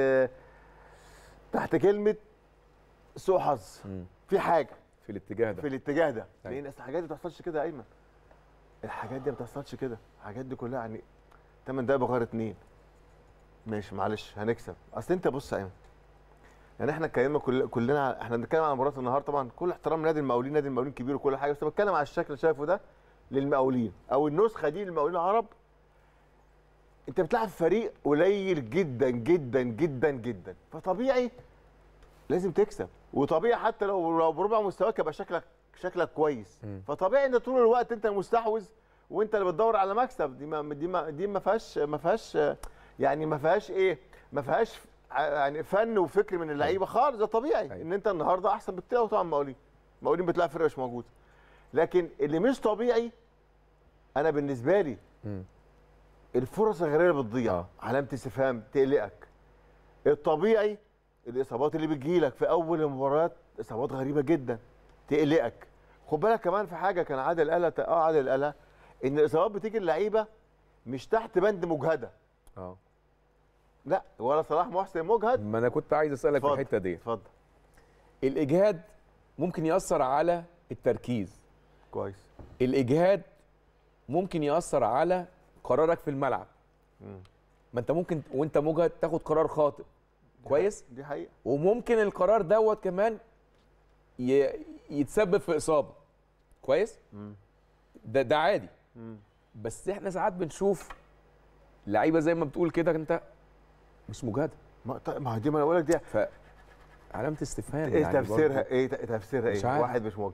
تحت كلمه سوء حظ مم. في حاجه في الاتجاه ده في الاتجاه ده أيوة. لان أصل الحاجات دي ما بتحصلش كده يا ايمن الحاجات دي ما بتحصلش كده الحاجات دي كلها يعني 8 دقايق بغير اتنين ماشي معلش هنكسب اصل انت بص يا ايمن يعني احنا اتكلمنا كل كلنا على- احنا بنتكلم على مباراه النهارده طبعا كل احترام نادي المقاولين نادي المقاولين كبير وكل حاجه بس بتكلم على الشكل اللي شايفه ده للمقاولين او النسخه دي للمقاولين العرب انت بتلعب فريق قليل جدا جدا جدا جدا فطبيعي لازم تكسب وطبيعي حتى لو لو بربع مستواك يبقى شكلك شكلك كويس مم. فطبيعي ان طول الوقت انت مستحوذ وانت اللي بتدور على مكسب دي ما دي ما دي ما فيهاش ما فيهاش يعني ما فيهاش ايه ما فيهاش ع- يعني فن وفكر من اللعيبه خالص ده طبيعي أيوة. ان انت النهارده احسن بكتير قوي طبعا مقاولين مقاولين بتلاقي فرقه مش موجوده لكن اللي مش طبيعي انا بالنسبه لي مم. الفرص الغريبه اللي بتضيع آه. علامه استفهام تقلقك الطبيعي الاصابات اللي بتجيلك في اول المباريات اصابات غريبه جدا تقلقك خد بالك كمان في حاجه كان عادل قالها اه عادل قالها ان الاصابات بتيجي اللعيبه مش تحت بند مجهده اه لا ولا صلاح محسن مجهد ما انا كنت عايز اسالك في اتفضل. الحته دي اتفضل الاجهاد ممكن ياثر على التركيز كويس الاجهاد ممكن ياثر على قرارك في الملعب مم. ما انت ممكن وانت مجهد تاخد قرار خاطئ كويس دي حقيقه وممكن القرار دوت كمان ي... يتسبب في اصابه كويس مم. ده ده عادي مم. بس احنا ساعات بنشوف لعيبه زي ما بتقول كده انت مش مجهده ما طيب ما هي دي ما انا بقول لك دي ف علامه استفهام ايه يعني تفسيرها برضه. ايه ت- تفسيرها مش ايه عارف. واحد مش مواجه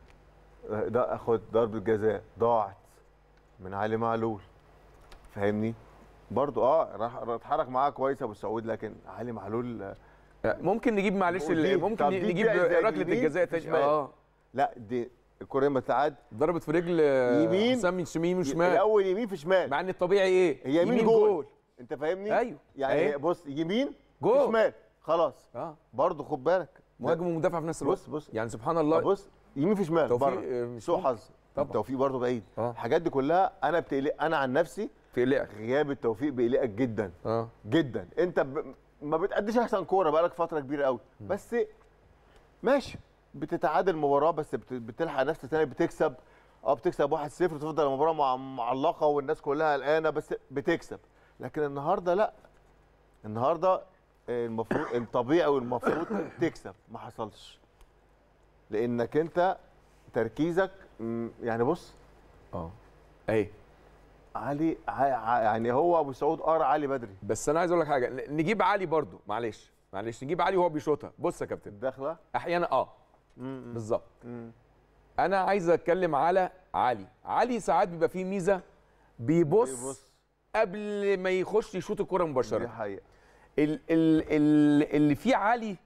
ده اخد ضربه جزاء ضاعت من علي معلول فاهمني برضو اه راح راح اتحرك معاه كويس ابو سعود لكن علي معلول آه، ممكن نجيب معلش ودي- ال- ممكن طب دي نجيب تبيع زي ركله اليمين الجزاء في تاني شمال. اه لا دي الكره لما تعاد ضربت في رجل يمين. حسام من يمين وشمال الاول يمين في شمال مع ان الطبيعي ايه هي يمين جول. انت فاهمني ايوه يعني أهي. هي بص يمين في جول. شمال خلاص اه برضو خد بالك مهاجم ومدافع في نفس الوقت بص بص يعني سبحان الله بص يمين في شمال توفيق بره آه، مش سوء ممكن. حظ طبعا. التوفيق برضو بعيد اه الحاجات دي كلها انا بتقلق انا عن نفسي تقلقك غياب التوفيق بيقلقك جدا اه جدا انت ب... ما بتأديش احسن كوره بقالك فتره كبيره قوي بس ماشي بتتعادل مباراه بس بت- بتلحق نفس تاني بتكسب اه بتكسب 1-0 تفضل المباراه مع- معلقه والناس كلها قلقانه بس بتكسب لكن النهارده لا النهارده المفروض الطبيعي والمفروض تكسب ما حصلش لانك انت تركيزك م، يعني بص اه اهي علي ع- ع- يعني هو ابو سعود قرا علي بدري بس انا عايز اقول لك حاجه ن- نجيب علي برضو معلش معلش نجيب علي وهو بيشوطها بص يا كابتن الداخله احيانا اه م- م- بالظبط م. انا عايز اتكلم على علي علي ساعات بيبقى فيه ميزه بيبص, بيبص. قبل ما يخش يشوط الكره دي مباشره حقيقه ال ال ال اللي فيه علي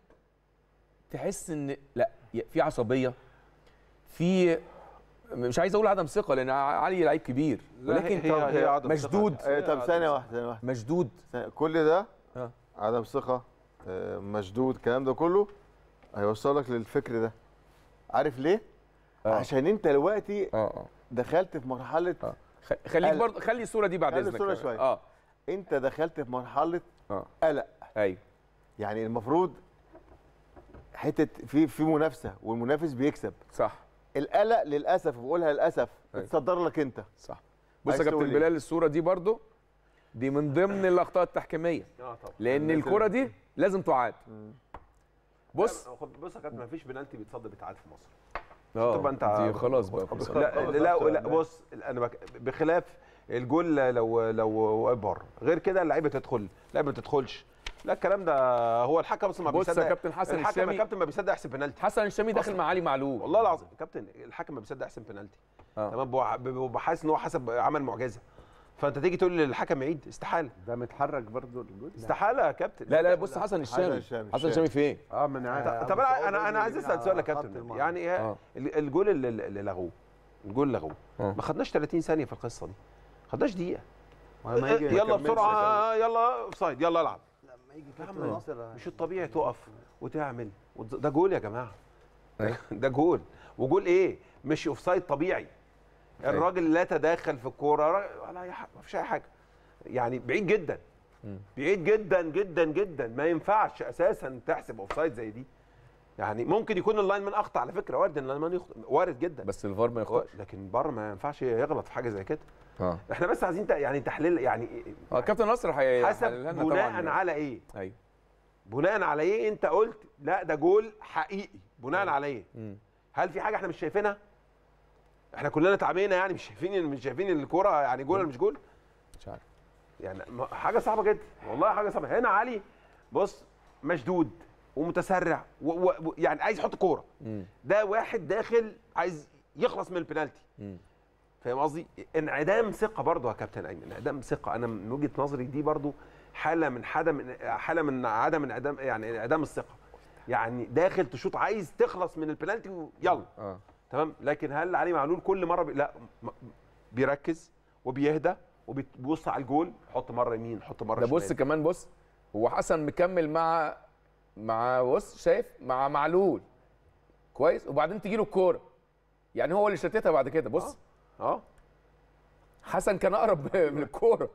تحس ان لا ي- في عصبيه في مش عايز اقول عدم ثقه لان علي لعيب كبير لا، ولكن هي- هي- هي عدم مشدود ثقة. آه، طب ثانيه واحده ثانيه واحده مشدود ثانية. كل ده اه عدم ثقه آه، مشدود الكلام ده كله هيوصلك للفكر ده عارف ليه آه. عشان انت دلوقتي اه اه دخلت في مرحله اه خ- خليك قلق. برضه خلي الصوره دي بعد خلي اذنك الصورة كمان. شوية. اه انت دخلت في مرحله اه قلق ايوه يعني المفروض حته في في منافسه والمنافس بيكسب صح القلق للاسف بقولها للاسف أيوة. اتصدر لك انت صح بص يا عايز تقول كابتن إيه؟ بلال الصوره دي برضه دي من ضمن الاخطاء التحكيميه اه طبعا لان لازم- الكره دي لازم تعاد بص لا، خد- بص يا كابتن مفيش بنالتي بيتصد بيتعاد في مصر اه تبقى أنت- دي خلاص بقى في لا لا لا بص انا بك بخلاف الجول لو لو واقف بره غير كده اللعيبه تدخل اللعيبه ما تدخلش لا الكلام ده هو الحكم اصلا ما بص يا بيصدق كابتن حسن الحكم الشامي- يا كابتن ما بيصدق يحسب بنالتي حسن الشامي داخل مع علي معلول والله العظيم كابتن الحكم ما بيصدق يحسب بنالتي آه. تمام بيبقى- بيبقى حاسس ان هو حسب عمل معجزه فانت تيجي تقول للحكم يعيد استحاله ده متحرك برضو الجول استحاله يا كابتن لا لا بص حسن الشامي الشامي، حسن الشامي فين اه من طب طب انا انا انا عايز اسال سؤال يا كابتن يعني ايه آه. ال- الجول اللي, اللي لغوه الجول اللي لغوه آه. ما خدناش 30 ثانيه في القصه دي ما خدناش دقيقه ولما يجي يلا كملش بسرعه يلا اوف سايد يلا العب لما يجي يا عم كابتن ناصر مش الطبيعي تقف وتعمل وتز- ده جول يا جماعه أيوة. ده جول وجول ايه مش اوف سايد طبيعي أيوة. الراجل لا تدخل في الكوره را- ولا اي حاجه ما فيش اي حاجه يعني بعيد جدا مم. بعيد جدا جدا جدا ما ينفعش اساسا تحسب اوف سايد زي دي يعني ممكن يكون اللاين من اخطا على فكره وارد ان اللاين من يخطئ وارد جدا بس الفار ما يخطئش لكن بره ما ينفعش يغلط في حاجه زي كده اه احنا بس عايزين ت- يعني تحليل يعني اه كابتن نصر هي حسب هيحللها لنا بناء طبعاً. على ايه ايوه بناء على ايه انت قلت لا ده جول حقيقي بناء على ايه مم. هل في حاجه احنا مش شايفينها احنا كلنا تعبانين يعني مش شايفين مش شايفين الكوره يعني جول ولا مش جول مش عارف يعني ما- حاجه صعبه جدا والله حاجه صعبه هنا علي بص مشدود ومتسرع و و و- يعني عايز يحط كوره مم. ده واحد داخل عايز يخلص من البنالتي مم. فاهم قصدي انعدام ثقه برضه يا كابتن ايمن انعدام ثقه انا من وجهه نظري دي برضه حاله من حدم حاله من عدم انعدام يعني انعدام الثقه يعني داخل تشوط عايز تخلص من البنالتي ويلا اه تمام لكن هل علي معلول كل مره بي... لا م- بيركز وبيهدى وبيبص على الجول حط مره يمين حط مره ده بص شمال. كمان بص هو حسن مكمل مع مع بص شايف مع معلول كويس وبعدين تجي له الكوره يعني هو اللي شتتها بعد كده بص اه حسن كان اقرب من الكوره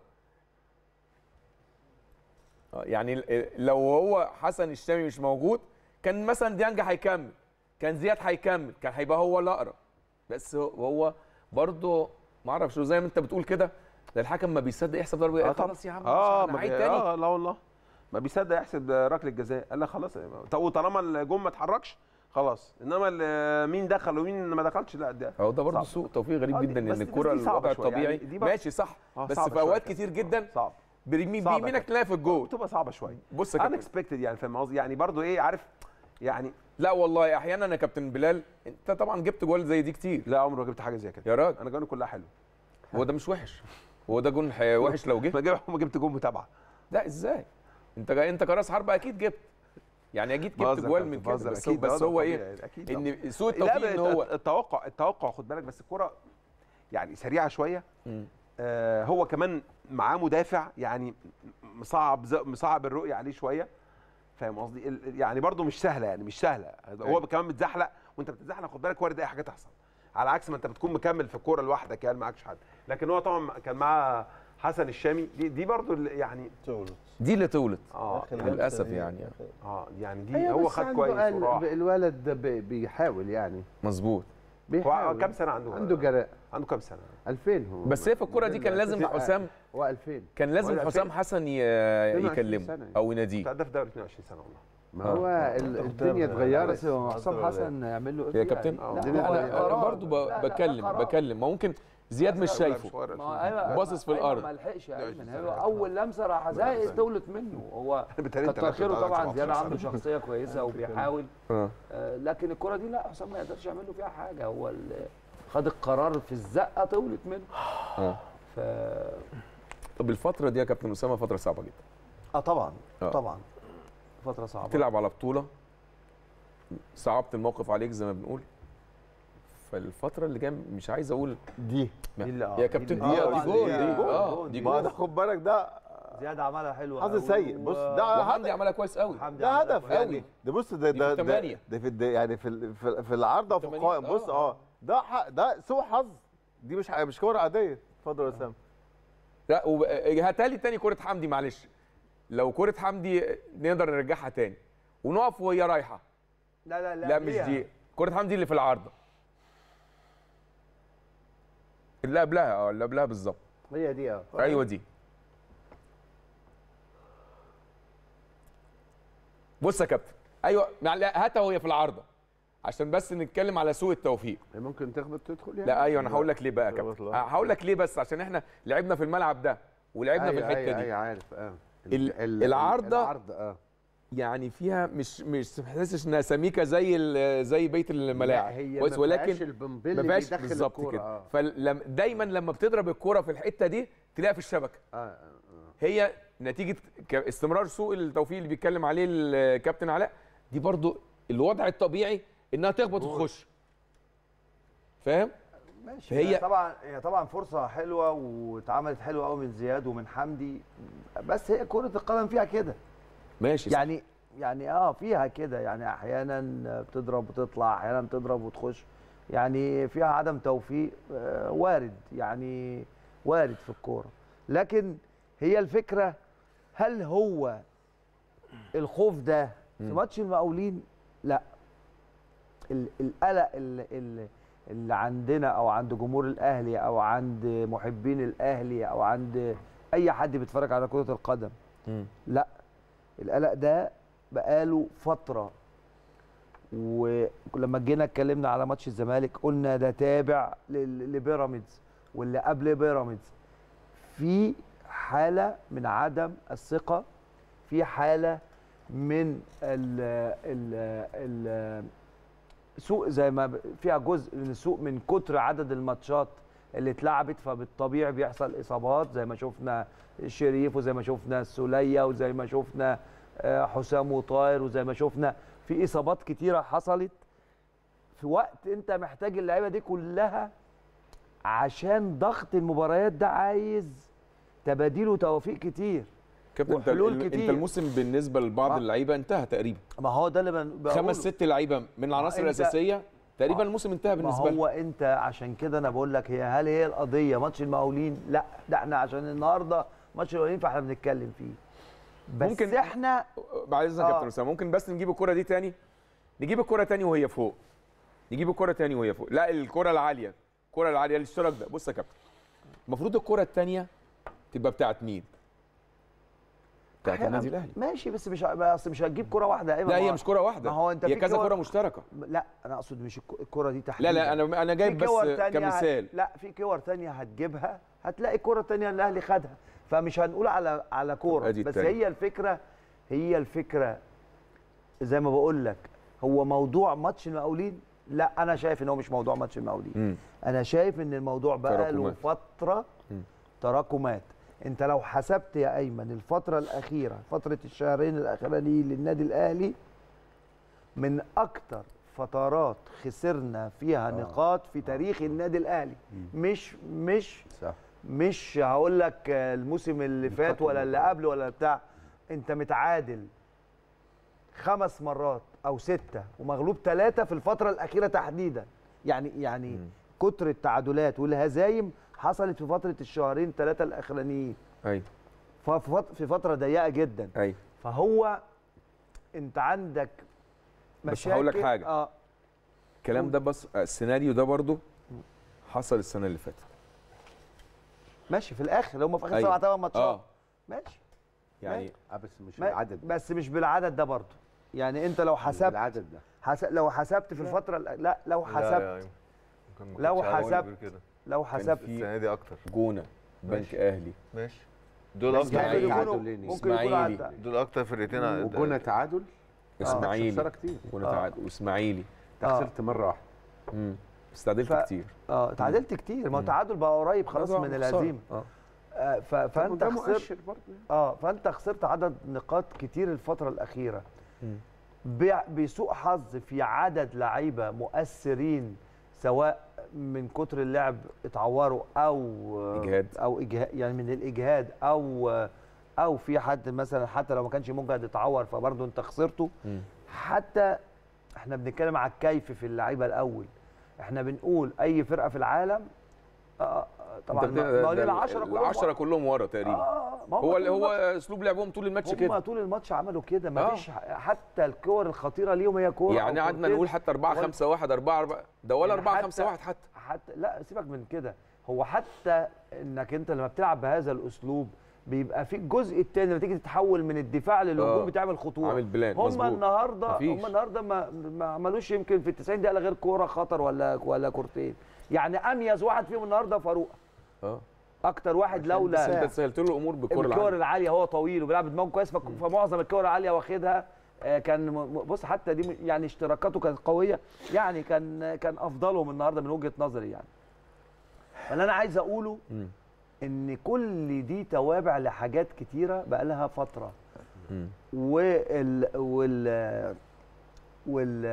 آه، يعني ال- لو هو حسن الشامي مش موجود كان مثلا ديانج هيكمل كان زياد هيكمل كان هيبقى هو اللي اقرب بس هو- وهو برضه ما اعرفش زي ما انت بتقول كده ده الحكم ما بيصدق يحسب ضربه اه طبعا خلاص يا عم اه مش ما هنعيد بي- تاني اه لا والله ما بيصدق يحسب ركله الجزاء قال لك خلاص طب وطالما الجون ما اتحركش خلاص انما ال- مين دخل ومين ما دخلش لا ده هو ده برضه صعب. سوء توفيق غريب آه، دي- جدا بس- ان بس الكره دي صعبة الوضع شوية، الطبيعي يعني دي بقى- ماشي صح آه، بس صعبة في شوية اوقات كده. كتير جدا صعب بيمين صعبة بيمينك كده. تلاقي في الجول بتبقى صعبه شويه بص يا ان كابتن اكسبكتد يعني فاهم قصدي يعني برضو ايه عارف يعني لا والله احيانا يا كابتن بلال انت طبعا جبت جول زي دي كتير لا عمري ما جبت حاجه زي كده يا راجل انا جواني كلها حلوه هو ده مش وحش هو ده جون حي- وحش لو جه ما جبت ما جبت جون متابعه لا ازاي انت جا- انت كراس حرب اكيد جبت يعني اكيد جبت بهزر جوال كابتن، من كده بهزر بس, أكيد، بس ده هو طبيعي، ايه اكيد طبعا. ان سوء لا التوفيق ان هو التوقع التوقع خد بالك بس الكره يعني سريعه شويه مم. آه هو كمان معاه مدافع يعني مصعب ز- مصعب الرؤيه عليه شويه فاهم قصدي ال- يعني برضو مش سهله يعني مش سهله هو أيوة. كمان متزحلق وانت بتتزحلق خد بالك وارد اي حاجه تحصل على عكس ما انت بتكون مكمل في الكوره لوحدك يعني معكش حد لكن هو طبعا كان معاه حسن الشامي دي دي برضو اللي يعني دي اللي تولد اه للاسف يعني اه يعني دي أيوة هو بس خد عنده كويس قال- وراح الولد ده بي- بيحاول يعني مظبوط هو بيحاول كام سنه عنده عنده جراء عنده كام سنه 2000 هو بس هي في الكوره دي كان لازم حسام هو 2000 كان لازم ولا حسام 2000 حسن ي- 22 يكلمه سنة. او يناديه بتاع ده في دوري 22 سنه والله ما هو ال- الدنيا اتغيرت بس هو حسام حسن يعمل له ايه يا فيها كابتن يعني؟ لا، لا، لا هو انا قرار. انا برضه لا، لا، ب- ده بكلم قرار. بكلم ما ممكن زياد مش شايفه ما هو ايوه باصص في أيوة، الأرض. ما لحقش يا ايمن سنة. هو اول لمسه راح زي تولت منه هو بالتالي انت كتر خيره لعبت طبعا 17 زياد سنة. عنده شخصيه كويسه وبيحاول اه آه، لكن الكره دي لا حسام ما يقدرش يعمل له فيها حاجه هو ال- خد القرار في الزقه طولت منه اه ف طب الفتره دي يا كابتن اسامه فتره صعبه جدا اه طبعا آه. طبعا فتره صعبه تلعب على بطوله صعبت الموقف عليك زي ما بنقول فالفتره اللي جايه مش عايز اقول دي دي اللي آه، يا كابتن اللي- دي آه، دي طبعاً جول دي- دي جول، اه جول. دي ما ده جول خد بالك ده زياد عملها حلوه حظ أوي سيء. و- بص، ده وحمدي عملها كويس قوي حمدي ده عملها هدف كويس. يعني ده بص ده دي ده في ده, تمانية. ده في الد- يعني في ال- في, في العارضه وفي تمانية، القائم بص آه. اه ده ح- ده سوء حظ دي مش ح- مش كوره عاديه اتفضل يا اسامه لا وب- هاتالي تاني كره حمدي معلش لو كره حمدي نقدر نرجعها تاني ونقف وهي رايحه لا لا لا لا مش قبليها. دي كره حمدي اللي في العارضه اللي قبلها اه اللي قبلها بالظبط هي دي اه ايوه دي بص يا كابتن ايوه مع- لا، هاتها وهي في العارضه عشان بس نتكلم على سوء التوفيق ممكن تخبط تدخل يعني لا ايوه انا هقول لك ليه بقى يا لا، كابتن لا. هقول لك ليه بس عشان احنا لعبنا في الملعب ده ولعبنا في أيوة، الحته أيوة، دي أيوة، عارف اه ال- العارضة- العرض اه يعني فيها مش مش ما تحسش انها سميكه زي ال- زي بيت الملاعب لا، هي كويس ما ولكن فيهاش البمبل ما اللي فيهاش بيدخل بالظبط الكورة، كده آه. فدايما لما بتضرب الكوره في الحته دي تلاقيها في الشبكه آه، آه، هي نتيجه ك- استمرار سوء التوفيق اللي بيتكلم عليه الكابتن علاء دي برضو الوضع الطبيعي انها تخبط وتخش فاهم ماشي فهي- هي طبعا هي طبعا فرصه حلوه واتعملت حلوه قوي من زياد ومن حمدي بس هي كره القدم فيها كده ماشي صح. يعني يعني اه فيها كده يعني احيانا بتضرب وتطلع احيانا تضرب وتخش يعني فيها عدم توفيق آه، وارد يعني وارد في الكوره لكن هي الفكره هل هو الخوف ده في مم. ماتش المقاولين لا ال- القلق اللي, اللي, اللي عندنا او عند جمهور الاهلي او عند محبين الاهلي او عند اي حد بيتفرج على كره القدم مم. لا القلق ده بقاله فتره ولما جينا اتكلمنا على ماتش الزمالك قلنا ده تابع لل- لبيراميدز واللي قبل بيراميدز في حاله من عدم الثقه في حاله من ال ال ال سوء زي ما ب- فيها جزء من السوء من كتر عدد الماتشات اللي اتلعبت فبالطبيعي بيحصل اصابات زي ما شفنا شريف وزي ما شفنا السوليه وزي ما شفنا آه، حسام وطاهر وزي ما شفنا في اصابات كتيره حصلت في وقت انت محتاج اللعيبه دي كلها عشان ضغط المباريات ده عايز تباديل وتوافيق كتير كابتن انت وحلول ال- انت كتير. الموسم بالنسبه لبعض آه. اللعيبه انتهى تقريبا ما هو ده اللي بن- بقوله خمس ست لعيبه من العناصر أنت- الاساسيه تقريبا ما- الموسم انتهى ما بالنسبه هو لهم انت عشان كده انا بقول لك هي هل هي القضيه ماتش المقاولين لا ده احنا عشان النهارده ماتش المقاولين فاحنا بنتكلم فيه بس ممكن- ممكن احنا بعد اذنك يا آه. كابتن اسامه ممكن بس نجيب الكره دي تاني نجيب الكره تاني وهي فوق نجيب الكره تاني وهي فوق لا الكره العاليه الكره العاليه الاشتراك ده بص يا كابتن المفروض الكره التانيه تبقى بتاعت مين بتاعت أحياناً النادي الاهلي ماشي بس مش اصل مش هتجيب كره واحده يا ايمن لا ما هي هو- مش كره واحده ما هو انت هي في كذا كور- كره مشتركه لا انا اقصد مش الك- الكره دي لا تحديدا لا انا انا جايب في بس كور تانية كمثال هت... لا في كور تانية هتجيبها هتلاقي كرة تانية الاهلي خدها فمش هنقول على على كوره أدي بس التانية. هي الفكره هي الفكره زي ما بقول لك هو موضوع ماتش المقاولين لا انا شايف ان هو مش موضوع ماتش المقاولين مم. انا شايف ان الموضوع بقى له تراكمات. فتره مم. تراكمات انت لو حسبت يا ايمن الفتره الاخيره فتره الشهرين الاخرانيين للنادي الاهلي من اكتر فترات خسرنا فيها آه. نقاط في تاريخ النادي الاهلي مش مش صح مش هقول لك الموسم اللي فات ولا اللي قبله ولا بتاع انت متعادل خمس مرات او سته ومغلوب ثلاثه في الفتره الاخيره تحديدا يعني يعني مم. كتر التعادلات والهزايم حصلت في فتره الشهرين ثلاثه الاخرانيين ايوه ففي فت- في فتره ضيقه جدا ايوه فهو انت عندك بس هقول لك مشاكل- حاجة. اه الكلام ده بس السيناريو ده برضو حصل السنه اللي فاتت ماشي في الاخر هم في اخر أيوة. سبعة ثمان ماتشات اه ماشي يعني اه بس مش ما- العدد ده بس مش بالعدد ده برضه يعني انت لو مش حسبت بالعدد ده حس... لو حسبت في الفتره الأ- لا لو لا حسبت يعني ممكن ما لو كنتش عايز أقول حسبت- غير كده لو حسبت في- السنه دي اكتر جونه بنك ماشي. اهلي ماشي دول بس اكتر يعني ممكن تعادل يكونوا ليه؟ ممكن يكونوا إسماعيلي. عدى. دول اكتر فرقتين ع- وجونه تعادل اسماعيلي خساره كتير جونه آه. تعادل واسماعيلي انت آه. خسرت مره واحده امم استعدلت ف- كتير اه تعادلت كتير ما هو تعادل بقى قريب خلاص طبعاً من خسارة. الهزيمه اه آه ف... فانت ده خسرت مؤشر برضه اه فانت خسرت عدد نقاط كتير الفتره الاخيره مم. بع- بسوء حظ في عدد لعيبه مؤثرين سواء من كتر اللعب اتعوروا او إجهاد. او اجهاد يعني من الاجهاد او او في حد مثلا حتى لو ما كانش مجهد اتعور فبرضه انت خسرته مم. حتى احنا بنتكلم على الكيف في اللعيبه الاول احنا بنقول اي فرقه في العالم آه آه، طبعا انت بت- ما ما ده- العشرة كلهم العشرة كلهم ورا تقريبا آه ما هم هو طول اللي هو الماتش- اسلوب لعبهم طول الماتش هم كده طول الماتش عملوا كده ما آه. فيش حتى الكور الخطيره ليهم هي كوره يعني أو قعدنا كورتين. نقول حتى 4 ولا- 5 1 4 4 ده ولا يعني 4 حتى- 5 1 حتى حتى لا سيبك من كده هو حتى انك انت لما بتلعب بهذا الاسلوب بيبقى في الجزء الثاني لما تيجي تتحول من الدفاع للهجوم آه. بتعمل خطوره عامل بلان هم مظبوط النهارده مفيش. هم النهارده ما ما عملوش يمكن في ال 90 دقيقه غير كوره خطر ولا ولا كورتين يعني اميز واحد فيهم النهارده فاروق اه اكتر واحد بس لولا انت سهلت له الامور بالكوره الكور العالية. العاليه هو طويل وبيلعب بدماغه كويس فك- فمعظم الكور العاليه واخدها آه، كان م- م- بص حتى دي م- يعني اشتراكاته كانت قويه يعني كان كان افضلهم النهارده من وجهه نظري يعني فاللي انا عايز اقوله مم. ان كل دي توابع لحاجات كتيره بقى لها فتره مم. وال وال وال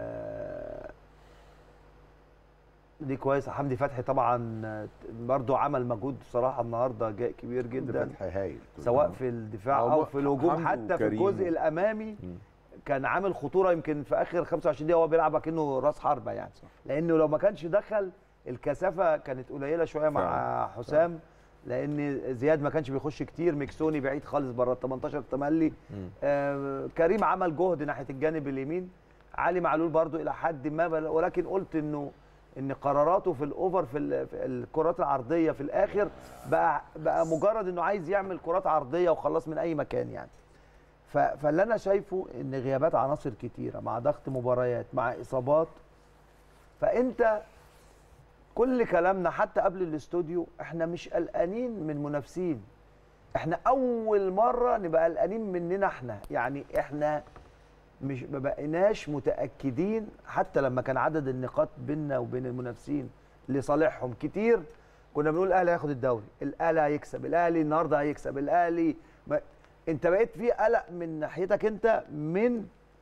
دي كويسه حمدي فتحي طبعا برضو عمل مجهود بصراحه النهارده جاء كبير جدا فتحي هايل سواء في الدفاع هو او في الهجوم حمدي حتى في وكريم الجزء و- الامامي مم. كان عامل خطوره يمكن في اخر 25 دقيقه وهو بيلعب كأنه راس حربه يعني لانه لو ما كانش دخل الكثافه كانت قليله شويه مع فعلا. حسام لان زياد ما كانش بيخش كتير ميكسوني بعيد خالص بره ال 18 تملي مم. آه كريم عمل جهد ناحيه الجانب اليمين علي معلول برضو الى حد ما بل- ولكن قلت انه ان قراراته في الاوفر في, ال- في الكرات العرضيه في الاخر بقى بقى مجرد انه عايز يعمل كرات عرضيه وخلاص من اي مكان يعني ف- فاللي انا شايفه ان غيابات عناصر كتيره مع ضغط مباريات مع اصابات فانت كل كلامنا حتى قبل الاستوديو احنا مش قلقانين من منافسين احنا اول مره نبقى قلقانين مننا احنا يعني احنا مش ما بقيناش متاكدين حتى لما كان عدد النقاط بيننا وبين المنافسين لصالحهم كتير كنا بنقول الاهلي هياخد الدوري الاهلي هيكسب الاهلي النهارده هيكسب الاهلي ما انت بقيت في قلق من ناحيتك انت من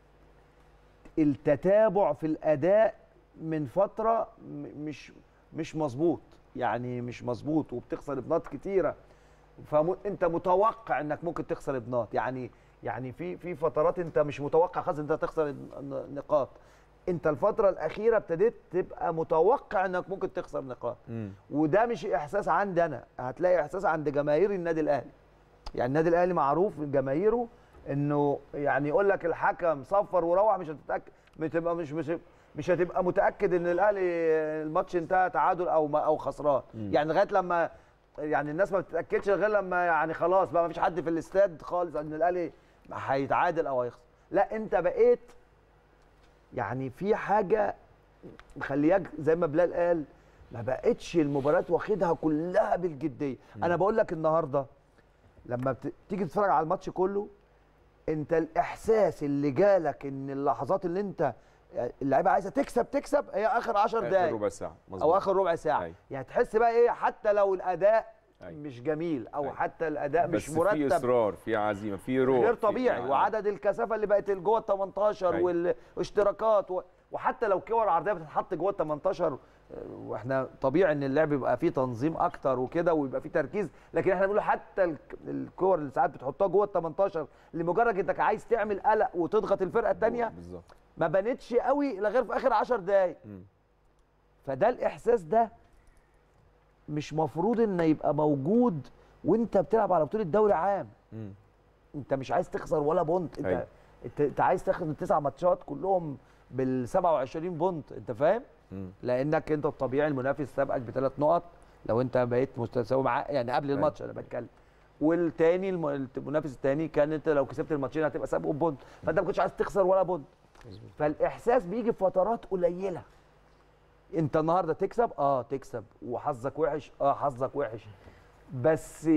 التتابع في الاداء من فتره م- مش مش مظبوط يعني مش مظبوط وبتخسر ابنات كتيره فانت متوقع انك ممكن تخسر ابنات يعني يعني في في فترات انت مش متوقع خالص انت تخسر ن- نقاط انت الفتره الاخيره ابتديت تبقى متوقع انك ممكن تخسر نقاط مم. وده مش احساس عندي انا هتلاقي احساس عند جماهير النادي الاهلي يعني النادي الاهلي معروف من جماهيره انه يعني يقول لك الحكم صفر وروح مش هتتاكد بتبقى مش مش مش هتبقى متاكد ان الاهلي الماتش انتهى تعادل او ما او خسران يعني لغايه لما يعني الناس ما بتتاكدش غير لما يعني خلاص بقى ما فيش حد في الاستاد خالص ان الاهلي هيتعادل او هيخسر لا انت بقيت يعني في حاجه مخلياك زي ما بلال قال ما بقتش المباريات واخدها كلها بالجديه انا بقول لك النهارده لما بت- تيجي تتفرج على الماتش كله انت الاحساس اللي جالك ان اللحظات اللي انت اللعيبه عايزه تكسب تكسب هي اخر 10 اخر دقائق ربع ساعه مظبوط او اخر ربع ساعه أيوة. يعني تحس بقى ايه حتى لو الاداء أيوة. مش جميل او أيوة. حتى الاداء مش بس في مرتب اصرار في عزيمه في روح غير في- طبيعي يعني- وعدد الكثافه اللي بقت جوه ال 18 أيوة. والاشتراكات و... وحتى لو كور عرضيه بتتحط جوه ال 18 آه، واحنا طبيعي ان اللعب يبقى فيه تنظيم اكتر وكده ويبقى فيه تركيز لكن احنا بنقول حتى الك- الكور اللي ساعات بتحطها جوه ال 18 لمجرد انك عايز تعمل قلق وتضغط الفرقه الثانيه بالظبط ما بانتش قوي الا غير في اخر 10 دقائق مم. فده الاحساس ده مش مفروض ان يبقى موجود وانت بتلعب على بطوله دوري عام مم. انت مش عايز تخسر ولا بونت انت أيوة. انت, انت عايز تاخد التسع ماتشات كلهم بال 27 بونت انت فاهم مم. لانك انت الطبيعي المنافس سابقك بثلاث نقط لو انت بقيت متساوي معاه يعني قبل أيوة. الماتش انا بتكلم والتاني الم- المنافس التاني كان انت لو كسبت الماتشين هتبقى سابقه بونت فانت ما كنتش عايز تخسر ولا بونت فالاحساس بيجي في فترات قليله انت النهارده تكسب اه تكسب وحظك وحش اه حظك وحش بس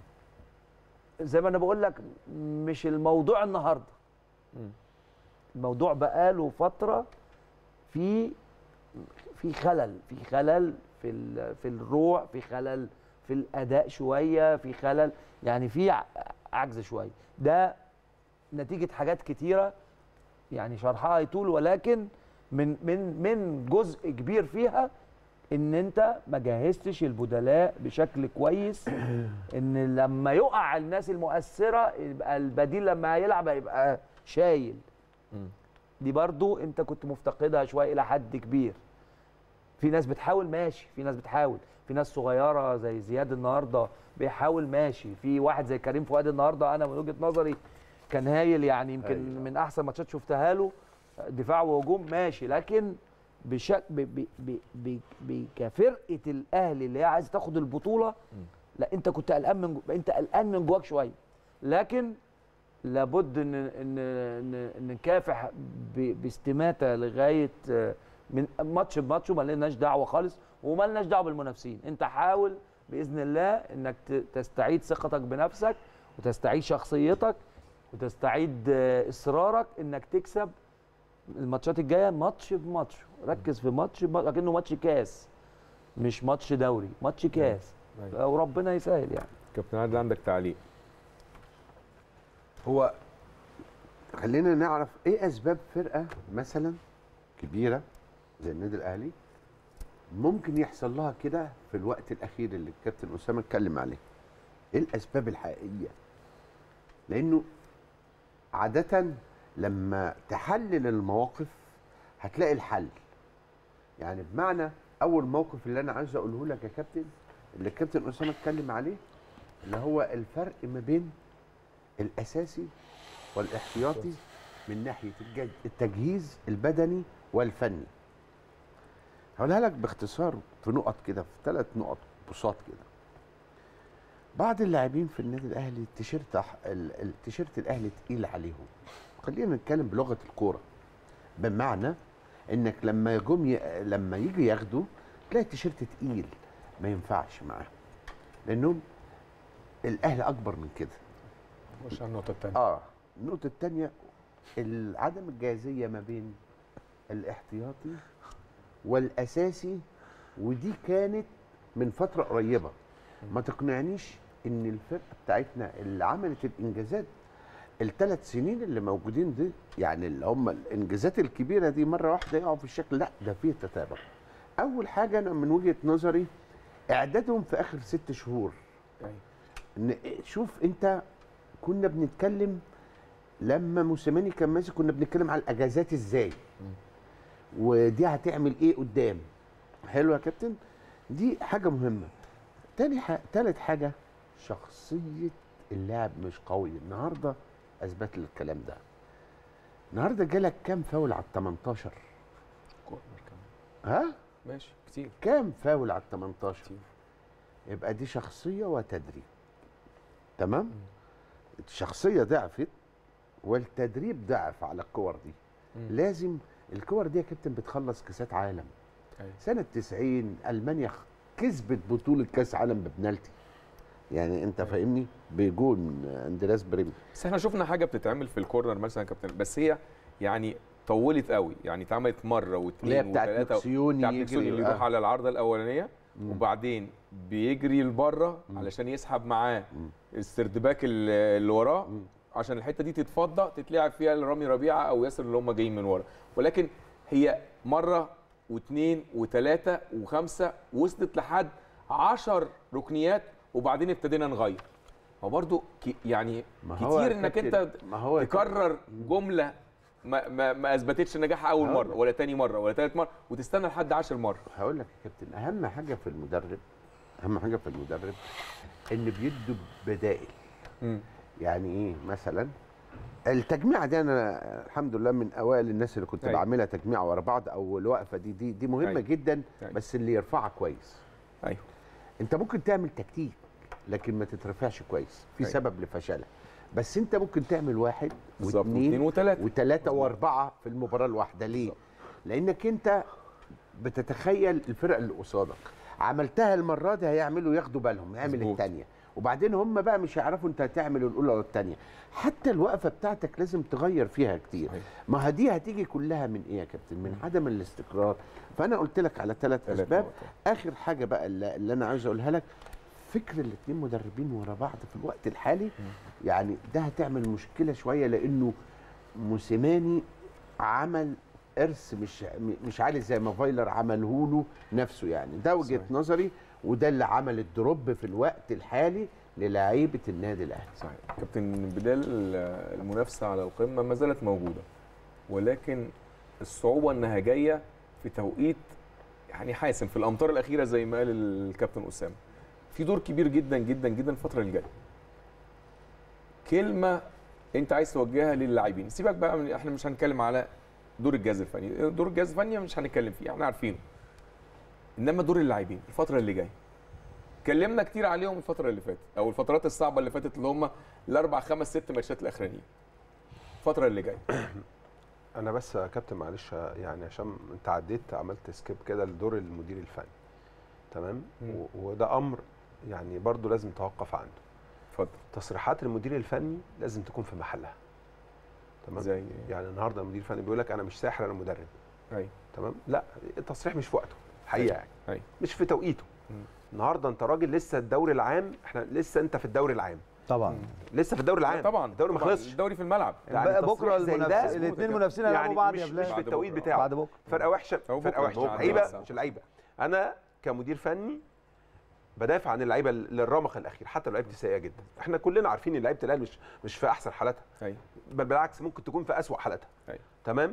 زي ما انا بقول لك مش الموضوع النهارده مم. الموضوع بقاله فتره في في خلل في خلل في ال- في الروح في خلل في الاداء شويه في خلل يعني في ع- عجز شويه ده نتيجه حاجات كتيره يعني شرحها يطول ولكن من من من جزء كبير فيها ان انت ما جهزتش البدلاء بشكل كويس ان لما يقع الناس المؤثره يبقى البديل لما هيلعب هيبقى شايل مم. دي برضو انت كنت مفتقدها شويه الى حد كبير في ناس بتحاول ماشي في ناس بتحاول في ناس صغيره زي زياد النهارده بيحاول ماشي في واحد زي كريم فؤاد النهارده انا من وجهه نظري كان هايل يعني يمكن أيوة. من احسن ماتشات شفتها له دفاع وهجوم ماشي لكن بشك ب ب ب ب ب كفرقه الاهلي اللي هي عايزه تاخد البطوله لا انت كنت قلقان من جو... انت قلقان من جواك شويه لكن لابد ان ان ان, إن نكافح ب... باستماته لغايه آه، من ماتش بماتش وما لناش دعوه خالص وما لناش دعوه بالمنافسين انت حاول باذن الله انك ت- تستعيد ثقتك بنفسك وتستعيد شخصيتك وتستعيد آه، اصرارك انك تكسب الماتشات الجايه ماتش بماتش ركز في ماتش بماتش لكنه ماتش كاس مش ماتش دوري ماتش كاس أيوة. وربنا يسهل يعني كابتن عادل عندك تعليق هو خلينا نعرف ايه اسباب فرقه مثلا كبيره زي النادي الاهلي ممكن يحصل لها كده في الوقت الاخير اللي الكابتن اسامه اتكلم عليه ايه الاسباب الحقيقيه لانه عاده لما تحلل المواقف هتلاقي الحل يعني بمعنى اول موقف اللي انا عايز اقوله لك يا كابتن اللي الكابتن اسامه اتكلم عليه اللي هو الفرق ما بين الاساسي والاحتياطي من ناحيه الج- التجهيز البدني والفني هقولها لك باختصار في نقط كده في ثلاث نقط بساط كده بعض اللاعبين في النادي الاهلي التيشيرت أح- ال- التيشيرت الاهلي تقيل عليهم خلينا نتكلم بلغه الكوره بمعنى انك لما يجوم ي... لما يجي ياخدوا تلاقي التيشيرت تقيل ما ينفعش معاه لانهم الاهلي اكبر من كده خش على النقطه الثانيه اه النقطة الثانية عدم الجاهزية ما بين الاحتياطي والأساسي ودي كانت من فترة قريبة ما تقنعنيش إن الفرقة بتاعتنا اللي عملت الإنجازات الثلاث سنين اللي موجودين دي يعني اللي هم الإنجازات الكبيرة دي مرة واحدة يقعوا في الشكل لا ده فيه تتابع أول حاجة أنا من وجهة نظري إعدادهم في آخر ست شهور أيوة. إن شوف أنت كنا بنتكلم لما موسيماني كان ماسك كنا بنتكلم على الاجازات ازاي ودي هتعمل ايه قدام حلو يا كابتن دي حاجه مهمه تاني حاجه تالت حاجه شخصيه اللاعب مش قوي النهارده اثبت لي الكلام ده النهارده جالك كام فاول على ال 18 كورنر كمان. ها ماشي كتير كام فاول على ال 18 كتير. يبقى دي شخصيه وتدريب تمام الشخصيه ضعفت والتدريب ضعف على الكور دي مم. لازم الكور دي يا كابتن بتخلص كاسات عالم أيوة. سنه 90 المانيا خ- كسبت بطوله كاس عالم ببنالتي يعني انت فاهمني بجول من اندرياس بريم بس احنا شفنا حاجه بتتعمل في الكورنر مثلا يا كابتن بس هي يعني طولت قوي يعني اتعملت مره اللي هي واثنين بتاعت وثلاثه مكسيوني بتاعت مكسيوني اللي يروح آه. على العارضه الاولانيه وبعدين بيجري لبره علشان يسحب معاه السردباك اللي اللي وراه عشان الحته دي تتفضى تتلعب فيها لرامي ربيعه او ياسر اللي هم جايين من ورا ولكن هي مره واثنين وثلاثه وخمسه وصلت لحد 10 ركنيات وبعدين ابتدينا نغير هو برضو ك- يعني ما هو كتير يا انك كابتن، انت ما هو يا تكرر جمله ما ما, ما اثبتتش نجاحها اول هقول مره ولا تاني مره ولا تالت مره وتستنى لحد 10 مره هقول لك يا كابتن اهم حاجه في المدرب اهم حاجه في المدرب ان بيدوا بدائل مم. يعني ايه مثلا التجميعه دي انا الحمد لله من اوائل الناس اللي كنت أيوة. بعملها تجميعه ورا بعض او الوقفه دي دي دي مهمه أيوة. جدا أيوة. بس اللي يرفعها كويس ايوه انت ممكن تعمل تكتيك لكن ما تترفعش كويس في أيوة. سبب لفشلها بس انت ممكن تعمل واحد بالظبط واثنين واثنين وثلاثه وثلاثه مظبوط. واربعه في المباراه الواحده ليه؟ بالظبط. لانك انت بتتخيل الفرق اللي قصادك عملتها المره دي هيعملوا ياخدوا بالهم اعمل مظبوط. الثانيه وبعدين هم بقى مش هيعرفوا انت هتعمل الاولى ولا الثانيه حتى الوقفه بتاعتك لازم تغير فيها كتير صحيح. ما دي هتيجي كلها من ايه يا كابتن من عدم الاستقرار فانا قلت لك على ثلاث ثلاثة اسباب نقط. اخر حاجه بقى اللي, اللي انا عايز اقولها لك فكر الاثنين مدربين ورا بعض في الوقت الحالي يعني ده هتعمل مشكله شويه لانه موسيماني عمل ارث مش مش عالي زي ما فايلر عمله له نفسه يعني ده وجهه صحيح. نظري وده اللي عمل الدروب في الوقت الحالي للاعيبه النادي الاهلي صحيح كابتن بدال المنافسه على القمه ما زالت موجوده ولكن الصعوبه انها جايه في توقيت يعني حاسم في الامطار الاخيره زي ما قال الكابتن اسامه في دور كبير جدا جدا جدا الفتره اللي جايه كلمه انت عايز توجهها للاعبين سيبك بقى من احنا مش هنتكلم على دور الجهاز الفني دور الجهاز الفني مش هنتكلم فيه احنا عارفينه انما دور اللاعبين الفتره اللي جايه اتكلمنا كتير عليهم الفتره اللي فاتت او الفترات الصعبه اللي فاتت اللي هم الاربع خمس ست ماتشات الاخرانيين الفتره اللي جايه انا بس يا كابتن معلش يعني عشان انت عديت عملت سكيب كده لدور المدير الفني تمام مم. و- وده امر يعني برضو لازم توقف عنده اتفضل تصريحات المدير الفني لازم تكون في محلها تمام زي يعني النهارده المدير الفني بيقول لك انا مش ساحر انا مدرب ايوه تمام لا التصريح مش في وقته حقيقه يعني أيوة. مش في توقيته مم. النهارده انت راجل لسه الدوري العام احنا لسه انت في الدوري العام طبعا لسه في الدوري العام طبعا الدوري ما طبعا خلصش الدوري في الملعب يعني بقى تصريح بكره زي ده المنافس مظبوط الاثنين كده. منافسين يعني هيلعبوا بعض مش, يا مش بلال في بعد التوقيت بكرة. بتاعه بعد بكره فرقه وحشه أو فرقه بكرة، وحشه بعد لعيبه ساعة. مش لعيبه انا كمدير فني بدافع عن اللعيبه للرمق الاخير حتى لو لعيبه سيئه جدا احنا كلنا عارفين ان لعيبه الاهلي مش مش في احسن حالاتها ايوه بل بالعكس ممكن تكون في اسوأ حالاتها أيوة. تمام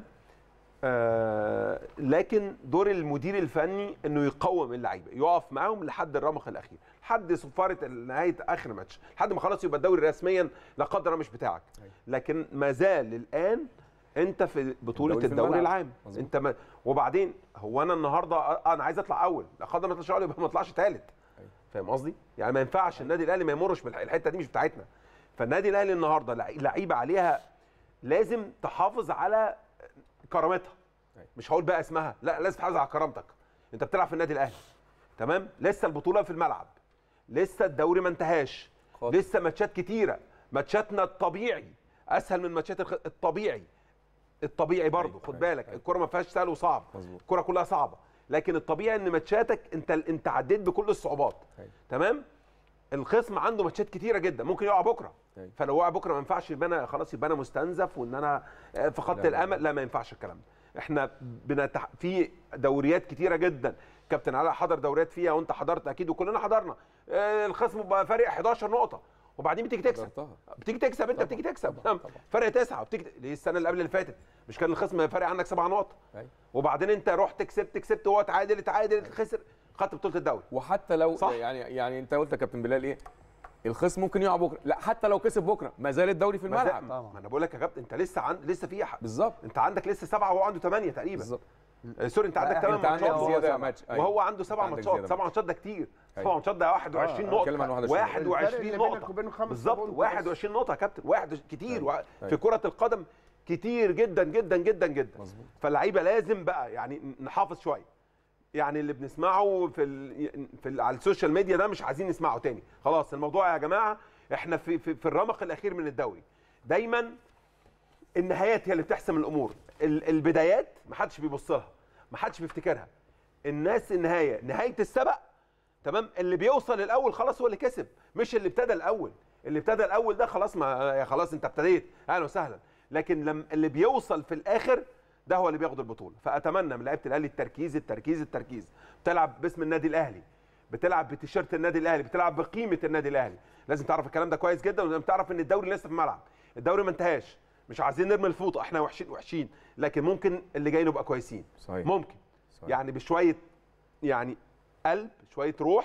آه لكن دور المدير الفني انه يقوم اللعيبه يقف معاهم لحد الرمق الاخير لحد صفاره نهايه اخر ماتش لحد ما خلاص يبقى الدوري رسميا لا قدر الله مش بتاعك أيوة. لكن ما زال الان انت في بطوله الدوري في الدوري الملعب. العام مظبوط. انت ما وبعدين هو انا النهارده آه، انا عايز اطلع اول لا قدر الله ما اطلعش اول يبقى ما اطلعش ثالث أيوة. فاهم قصدي يعني ما ينفعش النادي الاهلي ما يمرش بالحته دي مش بتاعتنا فالنادي الاهلي النهارده لع- لعيبه عليها لازم تحافظ على كرامتها أيوة. مش هقول بقى اسمها لا لازم تحافظ على كرامتك انت بتلعب في النادي الاهلي تمام لسه البطوله في الملعب لسه الدوري ما انتهاش خاطر. لسه ماتشات كتيره ماتشاتنا الطبيعي اسهل من ماتشات الخ- الطبيعي الطبيعي برضه أيوة، خد أيوة، بالك أيوة. الكره ما فيهاش سهل وصعب مظبوط الكره كلها صعبه لكن الطبيعي ان ماتشاتك انت انت عديت بكل الصعوبات أيوة. تمام الخصم عنده ماتشات كتيره جدا ممكن يقع بكره أيوة. فلو وقع بكره ما ينفعش يبقى انا خلاص يبقى انا مستنزف وان انا آه، في خط لا، لا، الامل لا ما ينفعش الكلام ده احنا بنتح... في دوريات كتيره جدا كابتن علاء حضر دوريات فيها وانت حضرت اكيد وكلنا حضرنا آه، الخصم بقى فارق 11 نقطه وبعدين بتيجي تكسب حضرتها. بتيجي تكسب انت طبعاً، بتيجي تكسب طبعاً، طبعاً. فرق تسعه وبتيجي ليه السنه اللي قبل اللي فاتت مش كان الخصم فارق عنك سبع نقط أيوة. وبعدين انت رحت كسبت كسبت وهو تعادل تعادل خسر خدت بطوله الدوري وحتى لو صح. يعني يعني انت قلت يا كابتن بلال ايه الخصم ممكن يقع بكره لا حتى لو كسب بكره ما زال الدوري في ما زال- الملعب طبعاً. ما انا بقول لك يا كابتن انت لسه عند لسه في ح- بالظبط انت عندك لسه سبعه وهو عنده ثمانيه تقريبا بالظبط آه، سوري انت لا، عندك انت ثمان عندك ماتشات وهو زيادة سبعة. ماتش، أيوة. وهو عنده سبع انت عندك ماتشات زيادة سبع ماتش. ماتشات ده كتير سبع أيوة. ماتشات ده 21 آه، نقطه بتكلم عن 21 21 الفرق اللي بينك نقطه وبينه خمس بالظبط نقط بس. 21 نقطه يا كابتن واحد كتير أيوة. وع- في أيوة. كره القدم كتير جدا جدا جدا جدا مظبوط فاللعيبه لازم بقى يعني نحافظ شويه يعني اللي بنسمعه في ال... في ال... على السوشيال ميديا ده مش عايزين نسمعه تاني خلاص الموضوع يا جماعه احنا في في, في الرمق الاخير من الدوري دايما النهايات هي اللي بتحسم الامور ال... البدايات ما حدش بيبص لها ما حدش بيفتكرها الناس النهايه نهايه السبق تمام اللي بيوصل الاول خلاص هو اللي كسب مش اللي ابتدى الاول اللي ابتدى الاول ده خلاص ما يا خلاص انت ابتديت اهلا وسهلا لكن لما اللي بيوصل في الاخر ده هو اللي بياخد البطوله فاتمنى من لعيبه الاهلي التركيز التركيز التركيز بتلعب باسم النادي الاهلي بتلعب بتيشيرت النادي الاهلي بتلعب بقيمه النادي الاهلي لازم تعرف الكلام ده كويس جدا ولازم تعرف ان الدوري لسه في الملعب الدوري ما انتهاش مش عايزين نرمي الفوطه احنا وحشين وحشين لكن ممكن اللي جاي نبقى كويسين صحيح ممكن صحيح. يعني بشويه يعني قلب شويه روح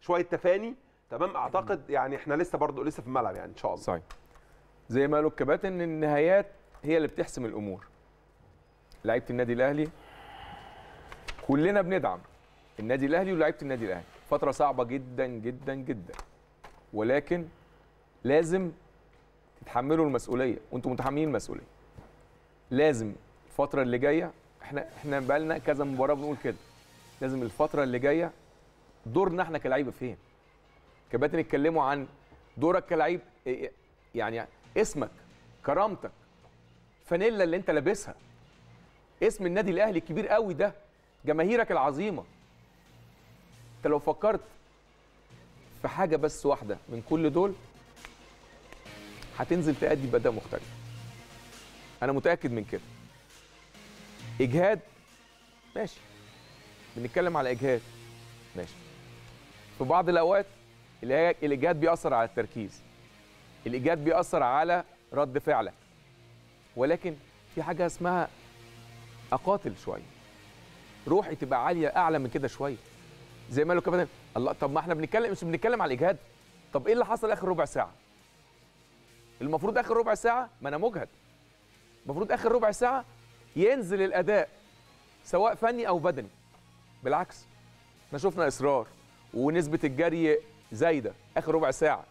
شويه تفاني تمام اعتقد يعني احنا لسه برضو لسه في الملعب يعني ان شاء الله صحيح زي ما قالوا الكباتن النهايات هي اللي بتحسم الامور لعيبه النادي الاهلي كلنا بندعم النادي الاهلي ولاعيبه النادي الاهلي فتره صعبه جدا جدا جدا ولكن لازم تتحملوا المسؤوليه وانتم متحملين المسؤوليه لازم الفتره اللي جايه احنا احنا بقى لنا كذا مباراه بنقول كده لازم الفتره اللي جايه دورنا احنا كلاعيبه فين كباتن اتكلموا عن دورك كلاعب إيه- يعني اسمك كرامتك فانيلا اللي انت لابسها اسم النادي الاهلي الكبير قوي ده جماهيرك العظيمه انت لو فكرت في حاجه بس واحده من كل دول هتنزل تأدي بأداء مختلف انا متاكد من كده اجهاد ماشي بنتكلم على اجهاد ماشي في بعض الاوقات اللي هي الاجهاد بيأثر على التركيز الاجهاد بيأثر على رد فعلك ولكن في حاجه اسمها اقاتل شويه روحي تبقى عاليه اعلى من كده شويه زي ما قالوا كمان الله طب ما احنا بنتكلم مش بنتكلم على الاجهاد طب ايه اللي حصل اخر ربع ساعه المفروض اخر ربع ساعه ما انا مجهد المفروض اخر ربع ساعه ينزل الاداء سواء فني او بدني بالعكس احنا شفنا اصرار ونسبه الجري زايده اخر ربع ساعه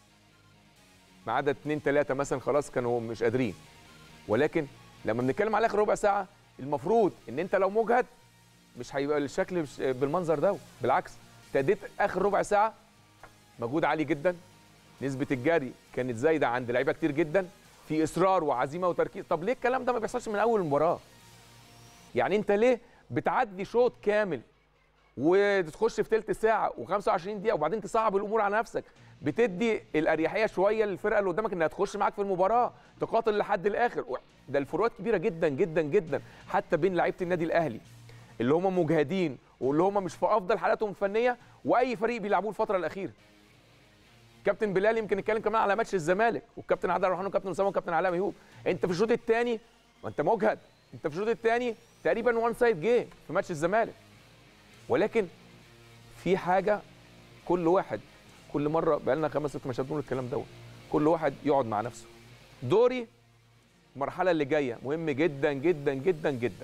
ما عدا اتنين تلاته مثلا خلاص كانوا مش قادرين ولكن لما بنتكلم على اخر ربع ساعه المفروض ان انت لو مجهد مش هيبقى الشكل مش بالمنظر ده بالعكس انت اديت اخر ربع ساعه مجهود عالي جدا نسبه الجري كانت زايده عند لعيبه كتير جدا في اصرار وعزيمه وتركيز طب ليه الكلام ده ما بيحصلش من اول المباراه يعني انت ليه بتعدي شوط كامل وتخش في تلت ساعه و25 دقيقه وبعدين تصعب الامور على نفسك بتدي الاريحيه شويه للفرقه اللي قدامك انها تخش معاك في المباراه تقاتل لحد الاخر ده الفروقات كبيره جدا جدا جدا حتى بين لعيبه النادي الاهلي اللي هم مجهدين واللي هم مش في افضل حالاتهم الفنيه واي فريق بيلعبوه الفتره الاخيره كابتن بلال يمكن نتكلم كمان على ماتش الزمالك والكابتن عادل الرحمن وكابتن اسامه وكابتن علاء ميهوب انت في الشوط الثاني ما انت مجهد انت في الشوط الثاني تقريبا وان سايد جيم في ماتش الزمالك ولكن في حاجه كل واحد كل مره بقى لنا خمس ست ماتشات بنقول الكلام دوت كل واحد يقعد مع نفسه دوري المرحله اللي جايه مهم جدا جدا جدا جدا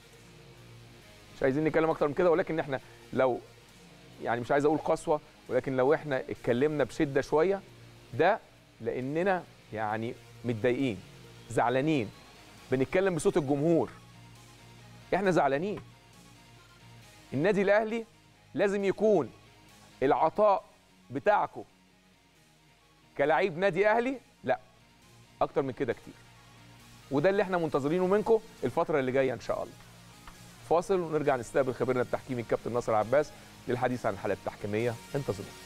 مش عايزين نتكلم اكتر من كده ولكن احنا لو يعني مش عايز اقول قسوه ولكن لو احنا اتكلمنا بشده شويه ده لاننا يعني متضايقين زعلانين بنتكلم بصوت الجمهور احنا زعلانين النادي الاهلي لازم يكون العطاء بتاعكم كلاعب نادي اهلي لا اكتر من كده كتير وده اللي احنا منتظرينه منكم الفتره اللي جايه ان شاء الله فاصل ونرجع نستقبل خبيرنا التحكيمي الكابتن ناصر عباس للحديث عن الحالات التحكيميه انتظرونا